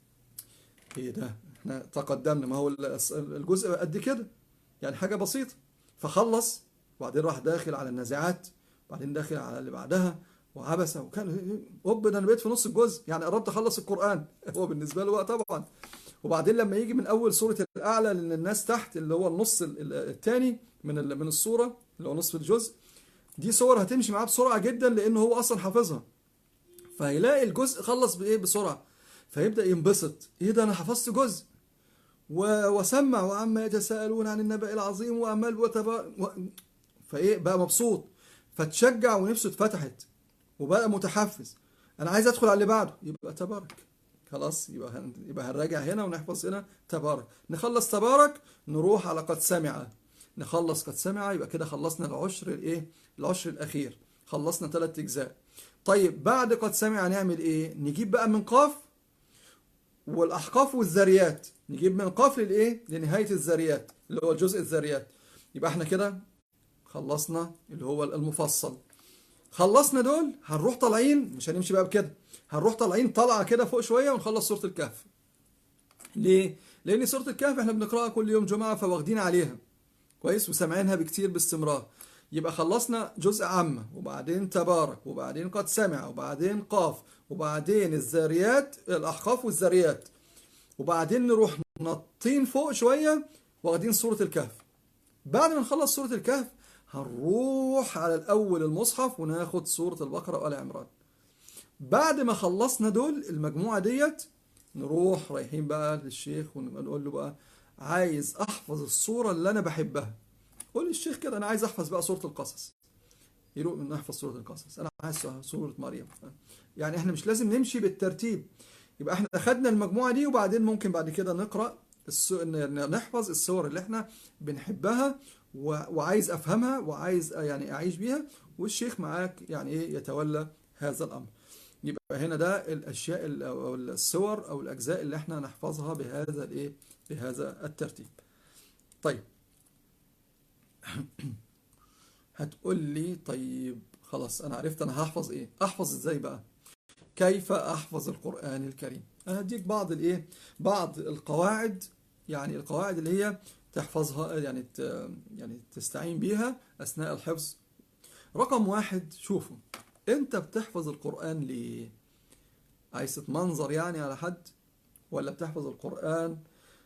ايه ده احنا تقدمنا ما هو الجزء قد كده يعني حاجة بسيطة فخلص وبعدين راح داخل على النازعات وبعدين داخل على اللي بعدها وعبس وكان هوب ده انا بقيت في نص الجزء يعني قربت اخلص القرآن هو بالنسبة له وقت طبعا وبعدين لما يجي من اول سورة الاعلى لان الناس تحت اللي هو النص الثاني من من السورة اللي هو نصف الجزء دي صور هتمشي معاه بسرعة جدا لان هو اصلا حافظها فهيلاقي الجزء خلص بايه بسرعة فيبدأ ينبسط ايه ده انا حفظت جزء وسمع وعما يتساءلون عن النبأ العظيم وعمال وتبا و... فايه بقى مبسوط فتشجع ونفسه اتفتحت وبقى متحفز انا عايز ادخل على اللي بعده يبقى تبارك خلاص يبقى هن... يبقى هنراجع هنا ونحفظ هنا تبارك نخلص تبارك نروح على قد سمع نخلص قد سمع يبقى كده خلصنا العشر الايه العشر الاخير خلصنا ثلاث اجزاء طيب بعد قد سمع نعمل ايه نجيب بقى من قاف والاحقاف والذريات نجيب من قاف للايه لنهايه الذريات اللي هو جزء الذريات يبقى احنا كده خلصنا اللي هو المفصل خلصنا دول هنروح طالعين مش هنمشي بقى بكده هنروح طالعين طلعه كده فوق شويه ونخلص سوره الكهف ليه لان سوره الكهف احنا بنقراها كل يوم جمعه فواخدين عليها كويس وسامعينها بكتير باستمرار يبقى خلصنا جزء عامة وبعدين تبارك وبعدين قد سمع وبعدين قاف وبعدين الذاريات الأحقاف والذاريات وبعدين نروح نطين فوق شوية واخدين سورة الكهف بعد ما نخلص سورة الكهف هنروح على الأول المصحف وناخد سورة البقرة وآل عمران بعد ما خلصنا دول المجموعة ديت نروح رايحين بقى للشيخ ونقول له بقى عايز أحفظ الصورة اللي أنا بحبها قول للشيخ كده أنا عايز أحفظ بقى سورة القصص يروح نحفظ سورة القصص أنا عايز سورة مريم يعني إحنا مش لازم نمشي بالترتيب يبقى إحنا أخدنا المجموعة دي وبعدين ممكن بعد كده نقرأ السو... نحفظ الصور اللي إحنا بنحبها و... وعايز أفهمها وعايز يعني أعيش بيها والشيخ معاك يعني إيه يتولى هذا الأمر يبقى هنا ده الاشياء او الصور او الاجزاء اللي احنا نحفظها بهذا الايه بهذا الترتيب طيب هتقول لي طيب خلاص انا عرفت انا هحفظ ايه احفظ ازاي بقى كيف احفظ القران الكريم انا هديك بعض الايه بعض القواعد يعني القواعد اللي هي تحفظها يعني يعني تستعين بيها اثناء الحفظ رقم واحد شوفوا انت بتحفظ القرآن ليه عايز تتمنظر يعني على حد ولا بتحفظ القرآن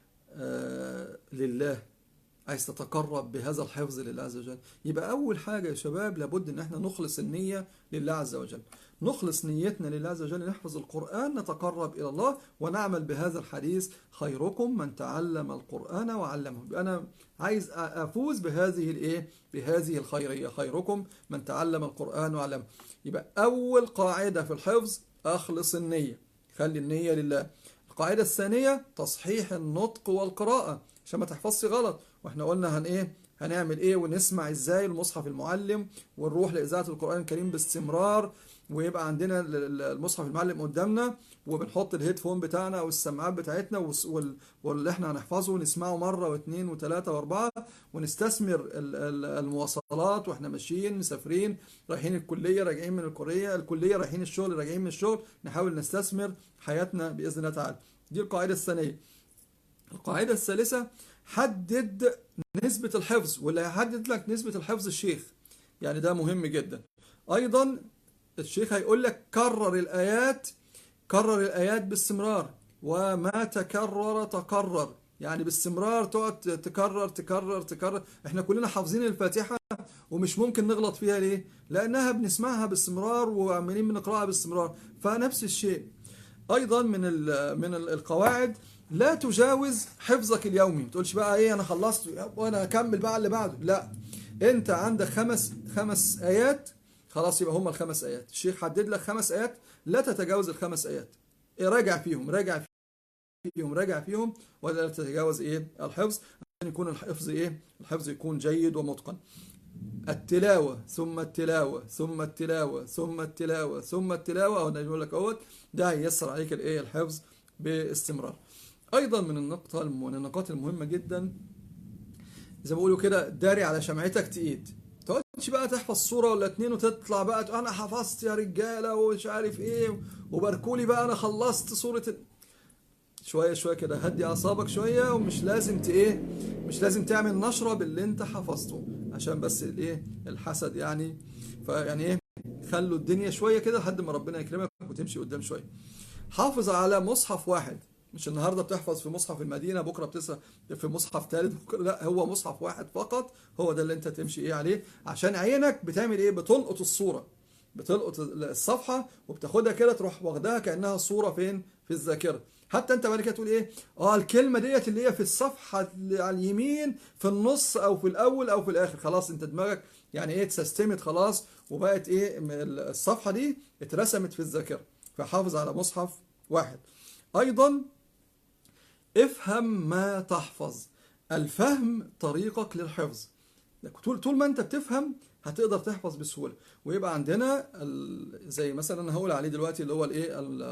آه لله عايز تتقرب بهذا الحفظ لله عز وجل يبقى أول حاجة يا شباب لابد إن احنا نخلص النية لله عز وجل نخلص نيتنا لله عز وجل نحفظ القرآن نتقرب إلى الله ونعمل بهذا الحديث خيركم من تعلم القرآن وعلمه أنا عايز أفوز بهذه الإيه بهذه الخيرية خيركم من تعلم القرآن وعلمه يبقى أول قاعدة في الحفظ أخلص النية خلي النية لله القاعدة الثانية تصحيح النطق والقراءة عشان ما تحفظش غلط واحنا قلنا هن ايه هنعمل ايه ونسمع ازاي المصحف المعلم ونروح لإذاعة القرآن الكريم باستمرار ويبقى عندنا المصحف المعلم قدامنا وبنحط الهيدفون بتاعنا او السماعات بتاعتنا واللي احنا هنحفظه ونسمعه مره واثنين وثلاثه واربعه ونستثمر المواصلات واحنا ماشيين مسافرين رايحين الكليه راجعين من الكليه الكليه رايحين الشغل راجعين من الشغل نحاول نستثمر حياتنا باذن الله تعالى دي القاعده الثانيه القاعده الثالثه حدد نسبه الحفظ واللي هيحدد لك نسبه الحفظ الشيخ يعني ده مهم جدا ايضا الشيخ هيقول لك كرر الآيات كرر الآيات باستمرار وما تكرر تكرر يعني باستمرار تقعد تكرر تكرر تكرر احنا كلنا حافظين الفاتحة ومش ممكن نغلط فيها ليه لأنها بنسمعها باستمرار وعمالين بنقرأها باستمرار فنفس الشيء أيضا من من القواعد لا تجاوز حفظك اليومي ما تقولش بقى ايه انا خلصت وانا اكمل بقى اللي بعده لا انت عندك خمس خمس ايات خلاص يبقى هم الخمس آيات الشيخ حدد لك خمس آيات لا تتجاوز الخمس آيات إيه راجع فيهم راجع فيهم راجع فيهم ولا تتجاوز إيه الحفظ عشان يكون الحفظ إيه الحفظ يكون جيد ومتقن التلاوة ثم التلاوة ثم التلاوة ثم التلاوة ثم التلاوة وانا يقول لك اهوت ده هيسر عليك الايه الحفظ باستمرار ايضا من النقطة من النقاط المهمة جدا زي ما بيقولوا كده داري على شمعتك تقيد تقعدش بقى تحفظ صورة ولا اتنين وتطلع بقى انا حفظت يا رجالة ومش عارف ايه وباركولي بقى انا خلصت صورة شوية شوية كده هدي اعصابك شوية ومش لازم ت ايه مش لازم تعمل نشرة باللي انت حفظته عشان بس الايه الحسد يعني فيعني ايه خلوا الدنيا شوية كده لحد ما ربنا يكرمك وتمشي قدام شوية حافظ على مصحف واحد مش النهارده بتحفظ في مصحف المدينه بكره بتسرح في مصحف ثالث بكره لا هو مصحف واحد فقط هو ده اللي انت تمشي ايه عليه عشان عينك بتعمل ايه بتلقط الصوره بتلقط الصفحه وبتاخدها كده تروح واخداها كانها صوره فين في الذاكره حتى انت بعد كده تقول ايه اه الكلمه ديت اللي هي في الصفحه اللي على اليمين في النص او في الاول او في الاخر خلاص انت دماغك يعني ايه اتسيستمت خلاص وبقت ايه الصفحه دي اترسمت في الذاكره فحافظ على مصحف واحد ايضا افهم ما تحفظ الفهم طريقك للحفظ طول طول ما انت بتفهم هتقدر تحفظ بسهوله ويبقى عندنا زي مثلا انا هقول عليه دلوقتي اللي هو الايه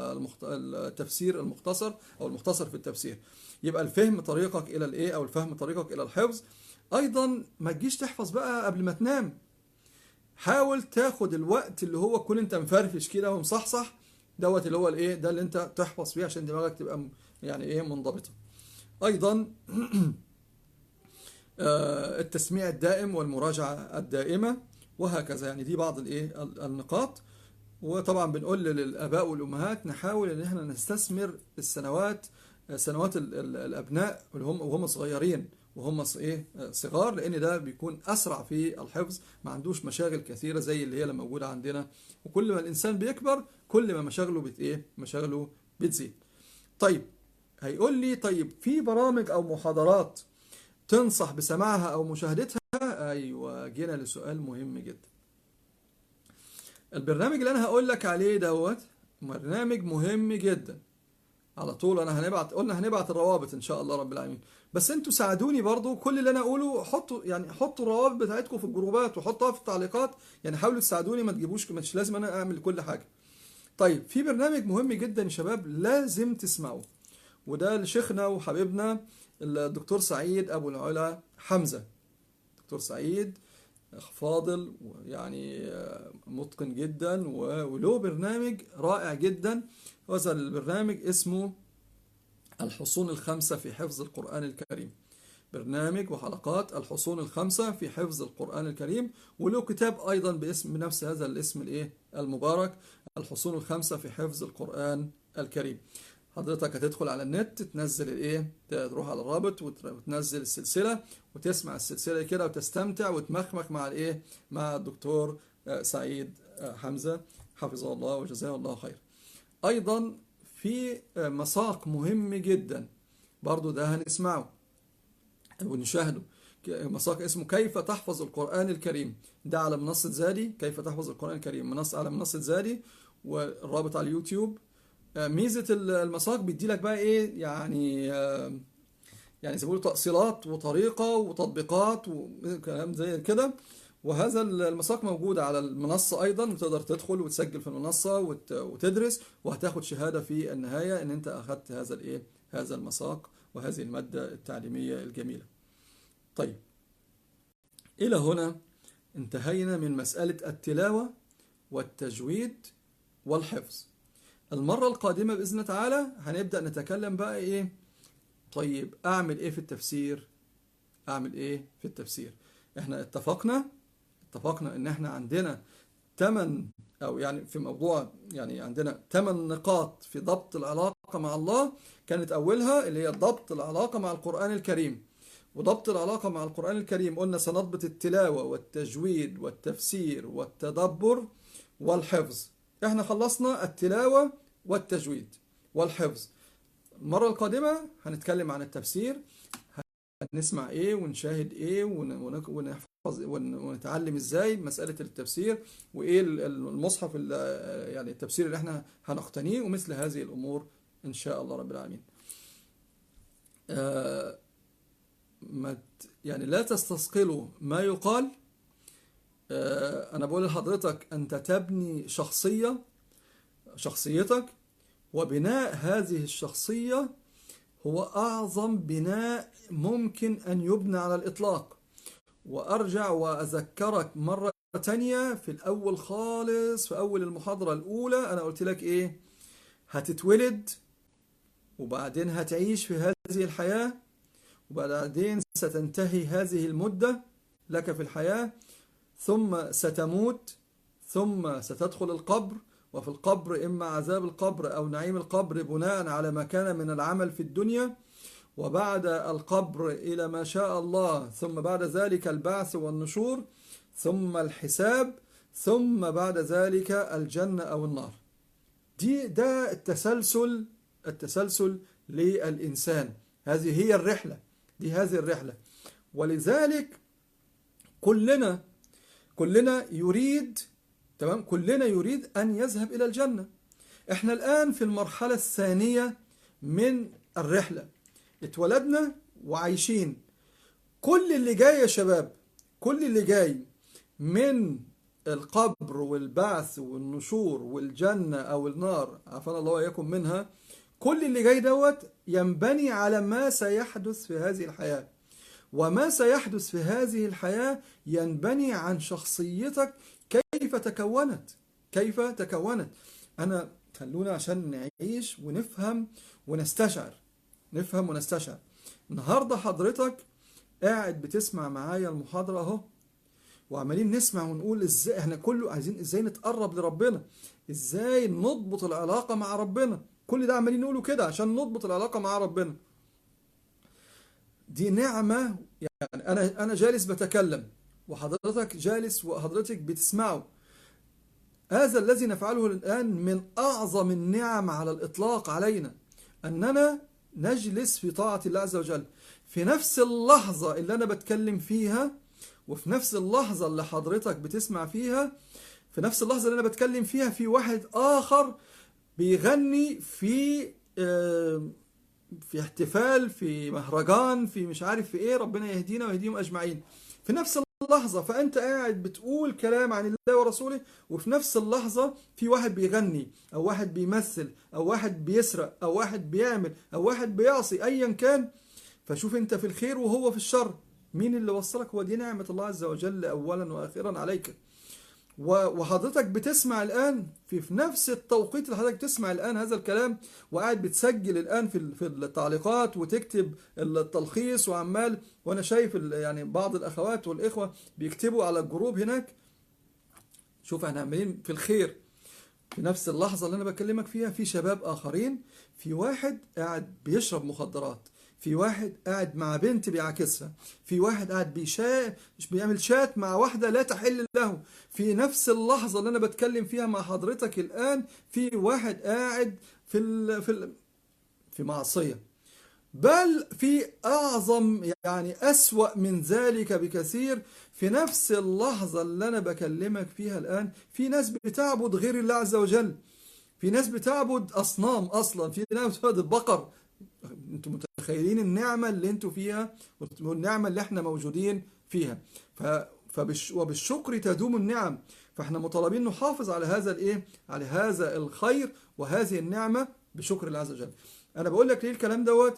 التفسير المختصر او المختصر في التفسير يبقى الفهم طريقك الى الايه او الفهم طريقك الى الحفظ ايضا ما تجيش تحفظ بقى قبل ما تنام حاول تاخد الوقت اللي هو تكون انت مفرفش كده ومصحصح دوت اللي هو الايه ده اللي انت تحفظ فيه عشان دماغك تبقى م- يعني ايه منضبطه ايضا آه، التسميع الدائم والمراجعه الدائمه وهكذا يعني دي بعض الايه ال- النقاط وطبعا بنقول للاباء والامهات نحاول ان احنا نستثمر السنوات سنوات ال- ال- الابناء اللي هم وهم صغيرين وهم ص- ايه صغار لان ده بيكون اسرع في الحفظ ما عندوش مشاغل كثيره زي اللي هي اللي موجوده عندنا وكل ما الانسان بيكبر كل ما مشاغله بت ايه مشاغله بتزيد طيب هيقول لي طيب في برامج او محاضرات تنصح بسماعها او مشاهدتها ايوه جينا لسؤال مهم جدا البرنامج اللي انا هقول لك عليه دوت برنامج مهم جدا على طول انا هنبعت قلنا هنبعت الروابط ان شاء الله رب العالمين بس انتوا ساعدوني برضو كل اللي انا اقوله حطوا يعني حطوا الروابط بتاعتكم في الجروبات وحطوها في التعليقات يعني حاولوا تساعدوني ما تجيبوش مش لازم انا اعمل كل حاجه طيب في برنامج مهم جدا يا شباب لازم تسمعوه وده لشيخنا وحبيبنا الدكتور سعيد ابو العلا حمزه دكتور سعيد أخ فاضل يعني آه، متقن جدا و- وله برنامج رائع جدا هذا البرنامج اسمه الحصون الخمسة في حفظ القرآن الكريم برنامج وحلقات الحصون الخمسة في حفظ القرآن الكريم وله كتاب أيضا باسم بنفس هذا الاسم الإيه المبارك الحصون الخمسة في حفظ القرآن الكريم حضرتك هتدخل على النت تنزل الايه تروح على الرابط وت- وتنزل السلسلة وتسمع السلسلة كده وتستمتع وتمخمخ مع الايه مع الدكتور آه، سعيد آه، حمزة حفظه الله وجزاه الله خير ايضا في آه، مساق مهم جدا برضو ده هنسمعه ونشاهده ك- مساق اسمه كيف تحفظ القرآن الكريم ده على منصة زادي كيف تحفظ القرآن الكريم منصة على منصة زادي والرابط على اليوتيوب آه، ميزة ال- المساق بيدي لك بقى ايه يعني آه، يعني زي ما بيقولوا تأصيلات وطريقة وتطبيقات وكلام زي كده وهذا المساق موجود على المنصة أيضا وتقدر تدخل وتسجل في المنصة وت- وتدرس وهتاخد شهادة في النهاية إن أنت أخذت هذا الإيه هذا المساق وهذه المادة التعليمية الجميلة. طيب إلى هنا انتهينا من مسألة التلاوة والتجويد والحفظ. المرة القادمة بإذن الله تعالى هنبدأ نتكلم بقى إيه طيب أعمل إيه في التفسير أعمل إيه في التفسير إحنا اتفقنا اتفقنا إن إحنا عندنا تمن أو يعني في موضوع يعني عندنا تمن نقاط في ضبط العلاقة مع الله كانت أولها اللي هي ضبط العلاقة مع القرآن الكريم وضبط العلاقة مع القرآن الكريم قلنا سنضبط التلاوة والتجويد والتفسير والتدبر والحفظ احنا خلصنا التلاوة والتجويد والحفظ المرة القادمة هنتكلم عن التفسير هنسمع ايه ونشاهد ايه ون- ون- ونحفظ ون- ونتعلم ازاي مسألة التفسير وايه ال- المصحف ال- يعني التفسير اللي احنا هنقتنيه ومثل هذه الامور ان شاء الله رب العالمين آه، ما ت- يعني لا تستثقلوا ما يقال آه، انا بقول لحضرتك انت تبني شخصية شخصيتك وبناء هذه الشخصية هو أعظم بناء ممكن أن يبنى على الإطلاق وأرجع وأذكرك مرة تانية في الأول خالص في أول المحاضرة الأولى أنا قلت لك إيه هتتولد وبعدين هتعيش في هذه الحياة وبعدين ستنتهي هذه المدة لك في الحياة ثم ستموت ثم ستدخل القبر وفي القبر إما عذاب القبر أو نعيم القبر بناء على ما كان من العمل في الدنيا وبعد القبر إلى ما شاء الله ثم بعد ذلك البعث والنشور ثم الحساب ثم بعد ذلك الجنة أو النار دي ده التسلسل التسلسل للإنسان هذه هي الرحلة دي هذه الرحلة ولذلك كلنا كلنا يريد تمام كلنا يريد أن يذهب إلى الجنة احنا الآن في المرحلة الثانية من الرحلة اتولدنا وعايشين كل اللي جاي يا شباب كل اللي جاي من القبر والبعث والنشور والجنة أو النار عافانا الله وإياكم منها كل اللي جاي دوت ينبني على ما سيحدث في هذه الحياة وما سيحدث في هذه الحياة ينبني عن شخصيتك كيف تكونت كيف تكونت أنا خلونا عشان نعيش ونفهم ونستشعر نفهم ونستشعر النهاردة حضرتك قاعد بتسمع معايا المحاضرة اهو وعمالين نسمع ونقول ازاي احنا كله عايزين ازاي نتقرب لربنا ازاي نضبط العلاقة مع ربنا كل ده عمالين نقوله كده عشان نضبط العلاقة مع ربنا دي نعمة يعني انا انا جالس بتكلم وحضرتك جالس وحضرتك بتسمعه هذا الذي نفعله الآن من أعظم النعم على الإطلاق علينا أننا نجلس في طاعة الله عز وجل في نفس اللحظة اللي أنا بتكلم فيها وفي نفس اللحظة اللي حضرتك بتسمع فيها في نفس اللحظة اللي أنا بتكلم فيها في واحد آخر بيغني في في احتفال في مهرجان في مش عارف في ايه ربنا يهدينا ويهديهم اجمعين في نفس اللحظة فأنت قاعد بتقول كلام عن الله ورسوله وفي نفس اللحظة في واحد بيغني أو واحد بيمثل أو واحد بيسرق أو واحد بيعمل أو واحد بيعصي أيا كان فشوف أنت في الخير وهو في الشر مين اللي وصلك هو دي نعمة الله عز وجل أولا وآخرا عليك وحضرتك بتسمع الآن في, في نفس التوقيت اللي حضرتك تسمع الآن هذا الكلام وقاعد بتسجل الآن في في التعليقات وتكتب التلخيص وعمال وأنا شايف يعني بعض الأخوات والإخوة بيكتبوا على الجروب هناك شوف احنا عاملين في الخير في نفس اللحظة اللي أنا بكلمك فيها في شباب آخرين في واحد قاعد بيشرب مخدرات في واحد قاعد مع بنت بيعاكسها في واحد قاعد بيشا بيعمل شات مع واحدة لا تحل له في نفس اللحظة اللي أنا بتكلم فيها مع حضرتك الآن في واحد قاعد في ال... في ال... في معصية بل في أعظم يعني أسوأ من ذلك بكثير في نفس اللحظة اللي أنا بكلمك فيها الآن في ناس بتعبد غير الله عز وجل في ناس بتعبد أصنام أصلا في ناس بتعبد بقر انتم متخيلين النعمة اللي انتم فيها والنعمة اللي احنا موجودين فيها ف فبش وبالشكر تدوم النعم فاحنا مطالبين نحافظ على هذا الايه على هذا الخير وهذه النعمة بشكر الله عز وجل انا بقول لك ليه الكلام دوت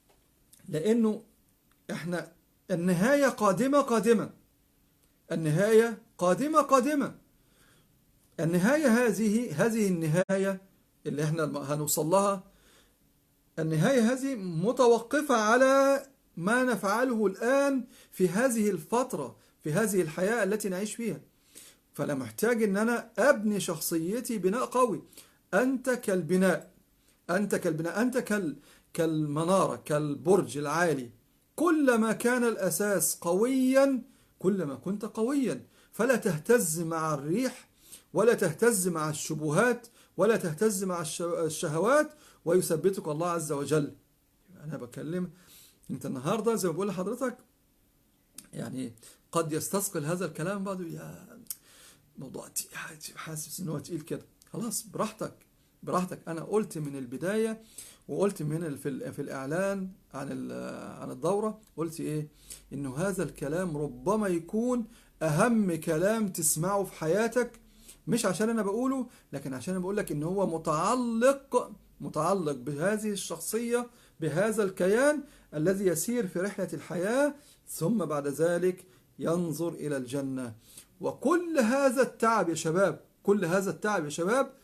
لانه احنا النهاية قادمة قادمة النهاية قادمة قادمة النهاية هذه هذه النهاية اللي احنا هنوصل لها النهاية هذه متوقفة على ما نفعله الآن في هذه الفترة في هذه الحياة التي نعيش فيها فأنا محتاج أن أنا أبني شخصيتي بناء قوي أنت كالبناء أنت كالبناء أنت كال كالمنارة كالبرج العالي كلما كان الأساس قويا كلما كنت قويا فلا تهتز مع الريح ولا تهتز مع الشبهات ولا تهتز مع الشهوات ويثبتك الله عز وجل أنا بكلم أنت النهاردة زي ما بقول لحضرتك يعني قد يستثقل هذا الكلام بعض يا موضوع حاسس ان هو تقيل كده خلاص براحتك براحتك انا قلت من البدايه وقلت من في, في الاعلان عن عن الدوره قلت ايه انه هذا الكلام ربما يكون اهم كلام تسمعه في حياتك مش عشان انا بقوله لكن عشان انا بقول لك ان هو متعلق متعلق بهذه الشخصيه بهذا الكيان الذي يسير في رحله الحياه ثم بعد ذلك ينظر إلى الجنة وكل هذا التعب يا شباب كل هذا التعب يا شباب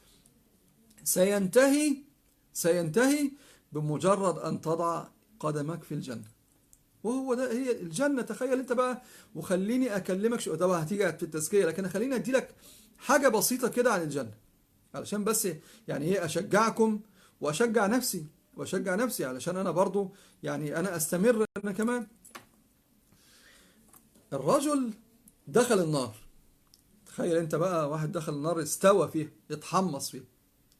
سينتهي سينتهي بمجرد أن تضع قدمك في الجنة وهو ده هي الجنة تخيل انت بقى وخليني اكلمك شو طبعا هتيجي في التزكية لكن خليني ادي لك حاجة بسيطة كده عن الجنة علشان بس يعني ايه اشجعكم واشجع نفسي واشجع نفسي علشان انا برضو يعني انا استمر انا كمان الرجل دخل النار تخيل انت بقى واحد دخل النار استوى فيه يتحمص فيه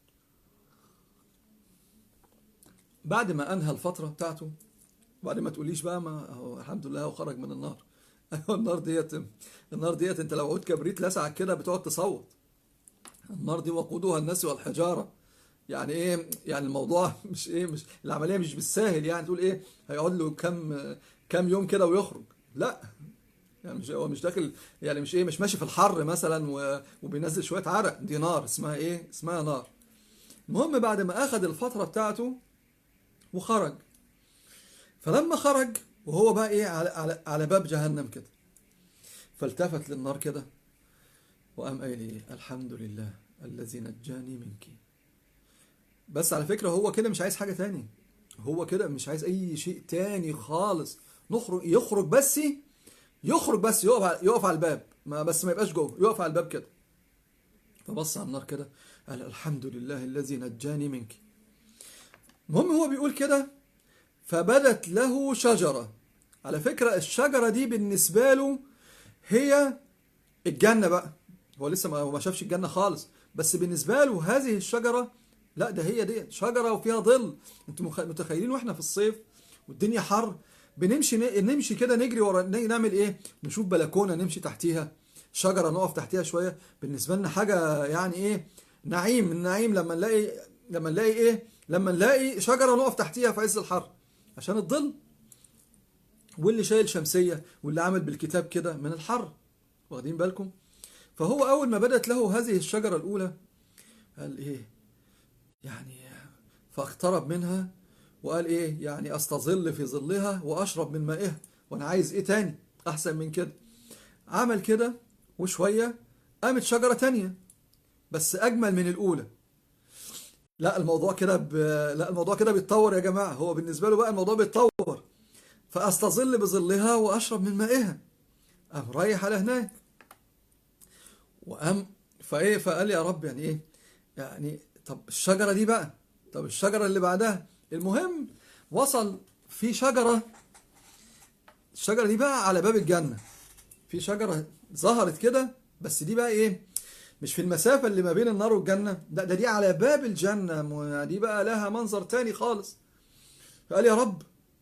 بعد ما انهى الفترة بتاعته بعد ما تقوليش بقى ما هو الحمد لله هو خرج من النار ايوه النار ديت النار ديت انت لو عود كبريت لسعك كده بتقعد تصوت النار دي وقودها الناس والحجاره يعني ايه يعني الموضوع مش ايه مش العمليه مش بالساهل يعني تقول ايه هيقعد له كام كام يوم كده ويخرج لا يعني مش هو مش داخل يعني مش ايه مش ماشي في الحر مثلا وبينزل شويه عرق دي نار اسمها ايه اسمها نار المهم بعد ما اخذ الفتره بتاعته وخرج فلما خرج وهو بقى ايه على, على, على باب جهنم كده فالتفت للنار كده وقام قايل ايه الحمد لله الذي نجاني منك بس على فكرة هو كده مش عايز حاجة تاني هو كده مش عايز اي شيء تاني خالص نخرج يخرج بس يخرج بس يقف على يقف على الباب ما بس ما يبقاش جوه يقف على الباب كده فبص على النار كده قال الحمد لله الذي نجاني منك المهم هو بيقول كده فبدت له شجرة على فكرة الشجرة دي بالنسبة له هي الجنة بقى هو لسه ما ما شافش الجنة خالص بس بالنسبة له هذه الشجرة لا ده هي دي شجرة وفيها ظل انتوا مخ- متخيلين واحنا في الصيف والدنيا حر بنمشي ن- نمشي كده نجري ورا ن- نعمل ايه نشوف بلكونة نمشي تحتيها شجرة نقف تحتيها شوية بالنسبة لنا حاجة يعني ايه نعيم من نعيم لما نلاقي لما نلاقي ايه لما نلاقي شجرة نقف تحتيها في عز الحر عشان الظل واللي شايل شمسية واللي عامل بالكتاب كده من الحر واخدين بالكم فهو أول ما بدت له هذه الشجرة الأولى قال إيه يعني فاقترب منها وقال إيه يعني أستظل في ظلها وأشرب من مائها وأنا عايز إيه تاني أحسن من كده عمل كده وشوية قامت شجرة تانية بس أجمل من الأولى لا الموضوع كده ب... لا الموضوع كده بيتطور يا جماعة هو بالنسبة له بقى الموضوع بيتطور فأستظل بظلها وأشرب من مائها قام رايح على هناك وقام فايه فقال يا رب يعني ايه يعني طب الشجره دي بقى طب الشجره اللي بعدها المهم وصل في شجره الشجره دي بقى على باب الجنه في شجره ظهرت كده بس دي بقى ايه مش في المسافه اللي ما بين النار والجنه لا ده دي على باب الجنه م- دي بقى لها منظر تاني خالص فقال يا رب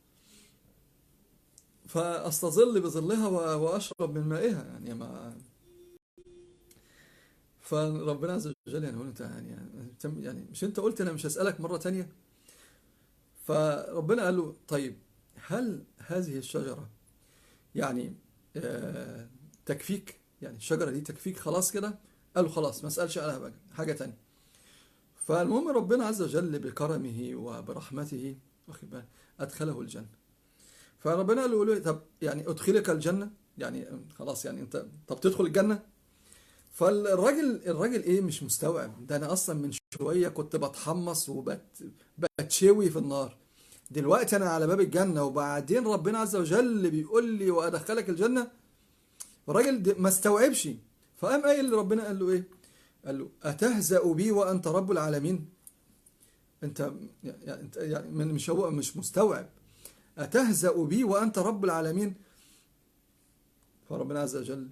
فاستظل بظلها و- واشرب من مائها يعني ما فربنا عز وجل يعني يقول انت يعني يعني يعني مش انت قلت انا مش هسألك مرة تانية فربنا قال له طيب هل هذه الشجرة يعني آه، تكفيك يعني الشجرة دي تكفيك خلاص كده قال له خلاص ما اسألش عليها بقى حاجة تانية فالمهم ربنا عز وجل بكرمه وبرحمته واخد بالك أدخله الجنة فربنا قال له طب يعني أدخلك الجنة يعني خلاص يعني أنت طب تدخل الجنة فالراجل الراجل ايه مش مستوعب ده انا اصلا من شويه كنت بتحمص وبتشوي في النار دلوقتي انا على باب الجنه وبعدين ربنا عز وجل بيقول لي وادخلك الجنه الراجل ده ما استوعبش فقام قايل لربنا قال له ايه قال له اتهزأ بي وانت رب العالمين انت يعني انت يعني من- مش هو مش مستوعب اتهزأ بي وانت رب العالمين فربنا عز وجل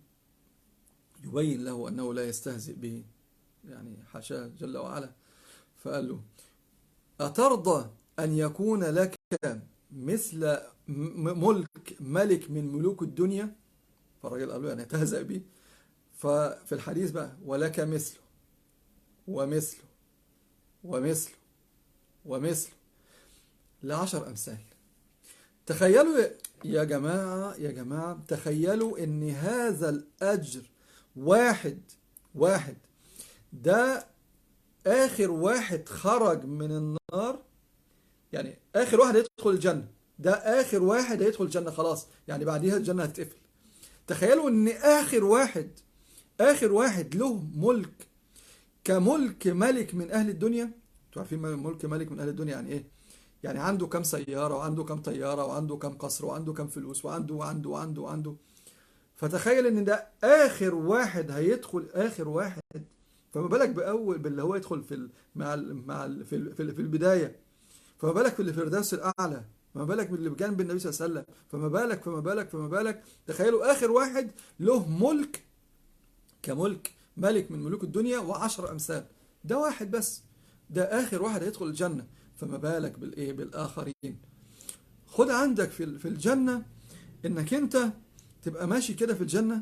يبين له أنه لا يستهزئ به يعني حاشاه جل وعلا فقال له أترضى أن يكون لك مثل م- ملك ملك من ملوك الدنيا فالراجل قال له يعني تهزأ به ففي الحديث بقى ولك مثله ومثله ومثله ومثله لعشر أمثال تخيلوا يا- يا جماعة يا جماعة تخيلوا ان هذا الأجر واحد واحد ده آخر واحد خرج من النار يعني آخر واحد يدخل الجنة ده آخر واحد هيدخل الجنة خلاص يعني بعديها الجنة هتقفل تخيلوا ان آخر واحد آخر واحد له ملك كملك ملك من أهل الدنيا انتوا عارفين ملك ملك من أهل الدنيا يعني إيه؟ يعني عنده كام سيارة وعنده كام طيارة وعنده كام قصر وعنده كام فلوس وعنده وعنده وعنده وعنده فتخيل ان ده اخر واحد هيدخل اخر واحد فما بالك باول باللي هو يدخل في ال مع ال مع ال في ال في ال- في البدايه فما بالك في الفردوس الاعلى فما بالك باللي بجانب النبي صلى الله عليه وسلم فما بالك فما بالك فما بالك تخيلوا اخر واحد له ملك كملك ملك من ملوك الدنيا وعشر امثال ده واحد بس ده اخر واحد هيدخل الجنه فما بالك بالايه بالاخرين خد عندك في ال- في الجنه انك انت تبقى ماشي كده في الجنه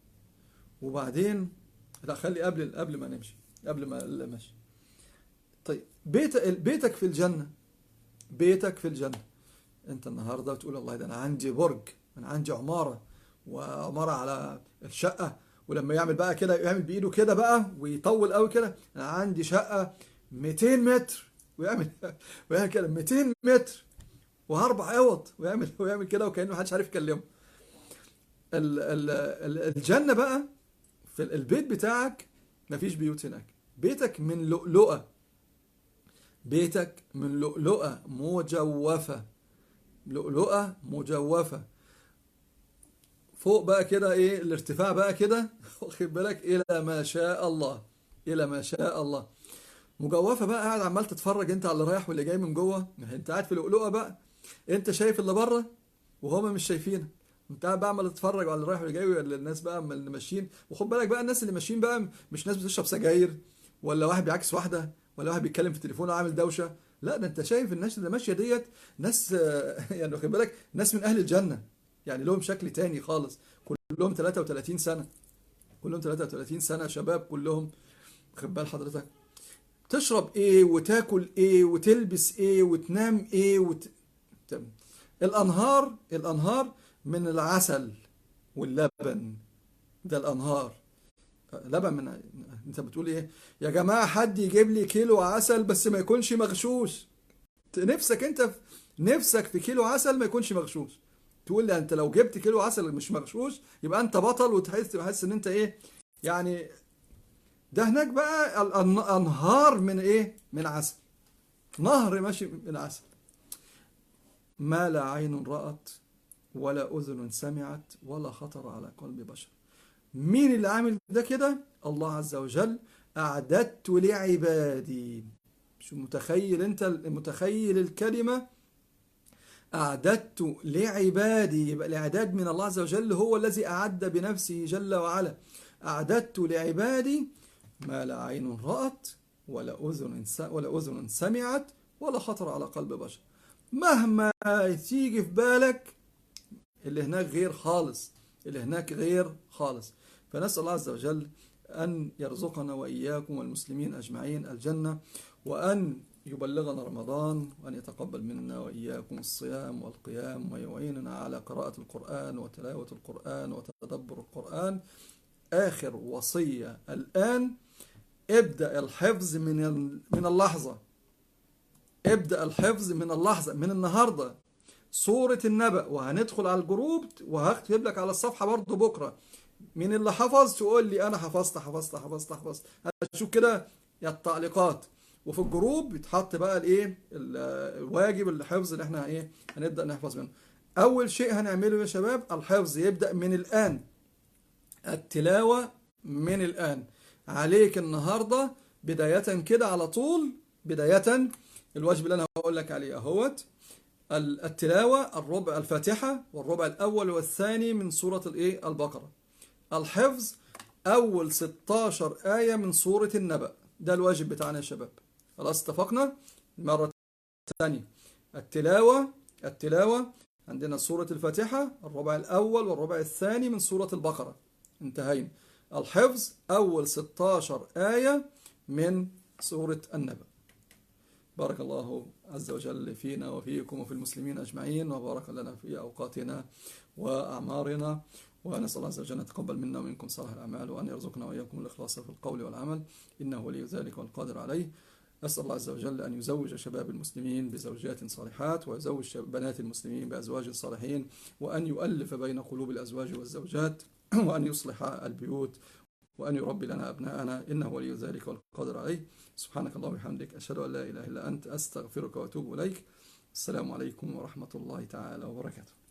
وبعدين لا خلي قبل قبل ما نمشي قبل ما لا ماشي طيب بيت بيتك في الجنه بيتك في الجنه انت النهارده بتقول والله ده انا عندي برج انا عندي عماره وعماره على الشقه ولما يعمل بقى كده يعمل بايده كده بقى ويطول قوي كده انا عندي شقه 200 متر ويعمل ويعمل كده 200 متر واربع اوض ويعمل ويعمل كده وكانه محدش عارف يكلمه ال- ال- ال- الجنه بقى في البيت بتاعك مفيش بيوت هناك بيتك من لؤلؤة بيتك من لؤلؤة مجوفة لؤلؤة مجوفة فوق بقى كده ايه الارتفاع بقى كده واخد بالك الى ما شاء الله الى ما شاء الله مجوفه بقى قاعد عمال تتفرج انت على اللي رايح واللي جاي من جوه انت قاعد في لؤلؤه بقى انت شايف اللي بره وهما مش شايفينك انت قاعد بقى عمال تتفرج على اللي رايح واللي جاي ولا الناس بقى اللي ماشيين وخد بالك بقى الناس اللي ماشيين بقى مش ناس بتشرب سجاير ولا واحد بيعكس واحده ولا واحد بيتكلم في التليفون وعامل دوشه لا ده انت شايف الناس اللي ماشيه ديت ناس يعني واخد بالك ناس من اهل الجنه يعني لهم شكل تاني خالص كلهم 33 سنه كلهم 33 سنه شباب كلهم واخد بال حضرتك تشرب ايه وتاكل ايه وتلبس ايه وتنام ايه وت... الانهار الانهار من العسل واللبن ده الانهار لبن من انت بتقول ايه يا جماعه حد يجيب لي كيلو عسل بس ما يكونش مغشوش نفسك انت في... نفسك في كيلو عسل ما يكونش مغشوش تقول لي انت لو جبت كيلو عسل مش مغشوش يبقى انت بطل وتحس تحس ان انت ايه يعني ده هناك بقى الانهار من ايه من عسل نهر ماشي من عسل ما لا عين رأت ولا أذن سمعت ولا خطر على قلب بشر مين اللي عامل ده كده الله عز وجل أعددت لعبادي شو متخيل انت متخيل الكلمة أعددت لعبادي يبقى الإعداد من الله عز وجل هو الذي أعد بنفسه جل وعلا أعددت لعبادي ما لا عين رأت ولا أذن ولا أذن سمعت ولا خطر على قلب بشر مهما تيجي في بالك اللي هناك غير خالص اللي هناك غير خالص فنسأل الله عز وجل أن يرزقنا وإياكم والمسلمين أجمعين الجنة وأن يبلغنا رمضان وأن يتقبل منا وإياكم الصيام والقيام ويعيننا على قراءة القرآن وتلاوة القرآن وتدبر القرآن آخر وصية الآن ابدأ الحفظ من من اللحظة ابدأ الحفظ من اللحظة من النهاردة سورة النبأ وهندخل على الجروب وهكتب لك على الصفحة برضه بكرة من اللي حفظ تقول لي أنا حفظت حفظت حفظت حفظت هشوف كده التعليقات وفي الجروب بيتحط بقى الايه الواجب الحفظ اللي احنا ايه هنبدا نحفظ منه اول شيء هنعمله يا شباب الحفظ يبدا من الان التلاوه من الان عليك النهارده بدايه كده على طول بدايه الواجب اللي انا هقول لك عليه اهوت التلاوه الربع الفاتحه والربع الاول والثاني من سوره الايه البقره الحفظ اول 16 ايه من سوره النبأ ده الواجب بتاعنا يا شباب خلاص اتفقنا مرة ثانية التلاوة التلاوة عندنا سورة الفاتحة الربع الأول والربع الثاني من سورة البقرة انتهينا الحفظ أول 16 آية من سورة النبأ بارك الله عز وجل فينا وفيكم وفي المسلمين أجمعين وبارك لنا في أوقاتنا وأعمارنا ونسأل الله عز وجل أن يتقبل منا ومنكم صالح الأعمال وأن يرزقنا وإياكم الإخلاص في القول والعمل إنه ولي ذلك والقادر عليه أسأل الله عز وجل أن يزوج شباب المسلمين بزوجات صالحات ويزوج بنات المسلمين بأزواج صالحين وأن يؤلف بين قلوب الأزواج والزوجات وأن يصلح البيوت وأن يربي لنا أبناءنا إنه ولي ذلك والقادر عليه سبحانك اللهم وبحمدك أشهد أن لا إله إلا أنت أستغفرك وأتوب إليك السلام عليكم ورحمة الله تعالى وبركاته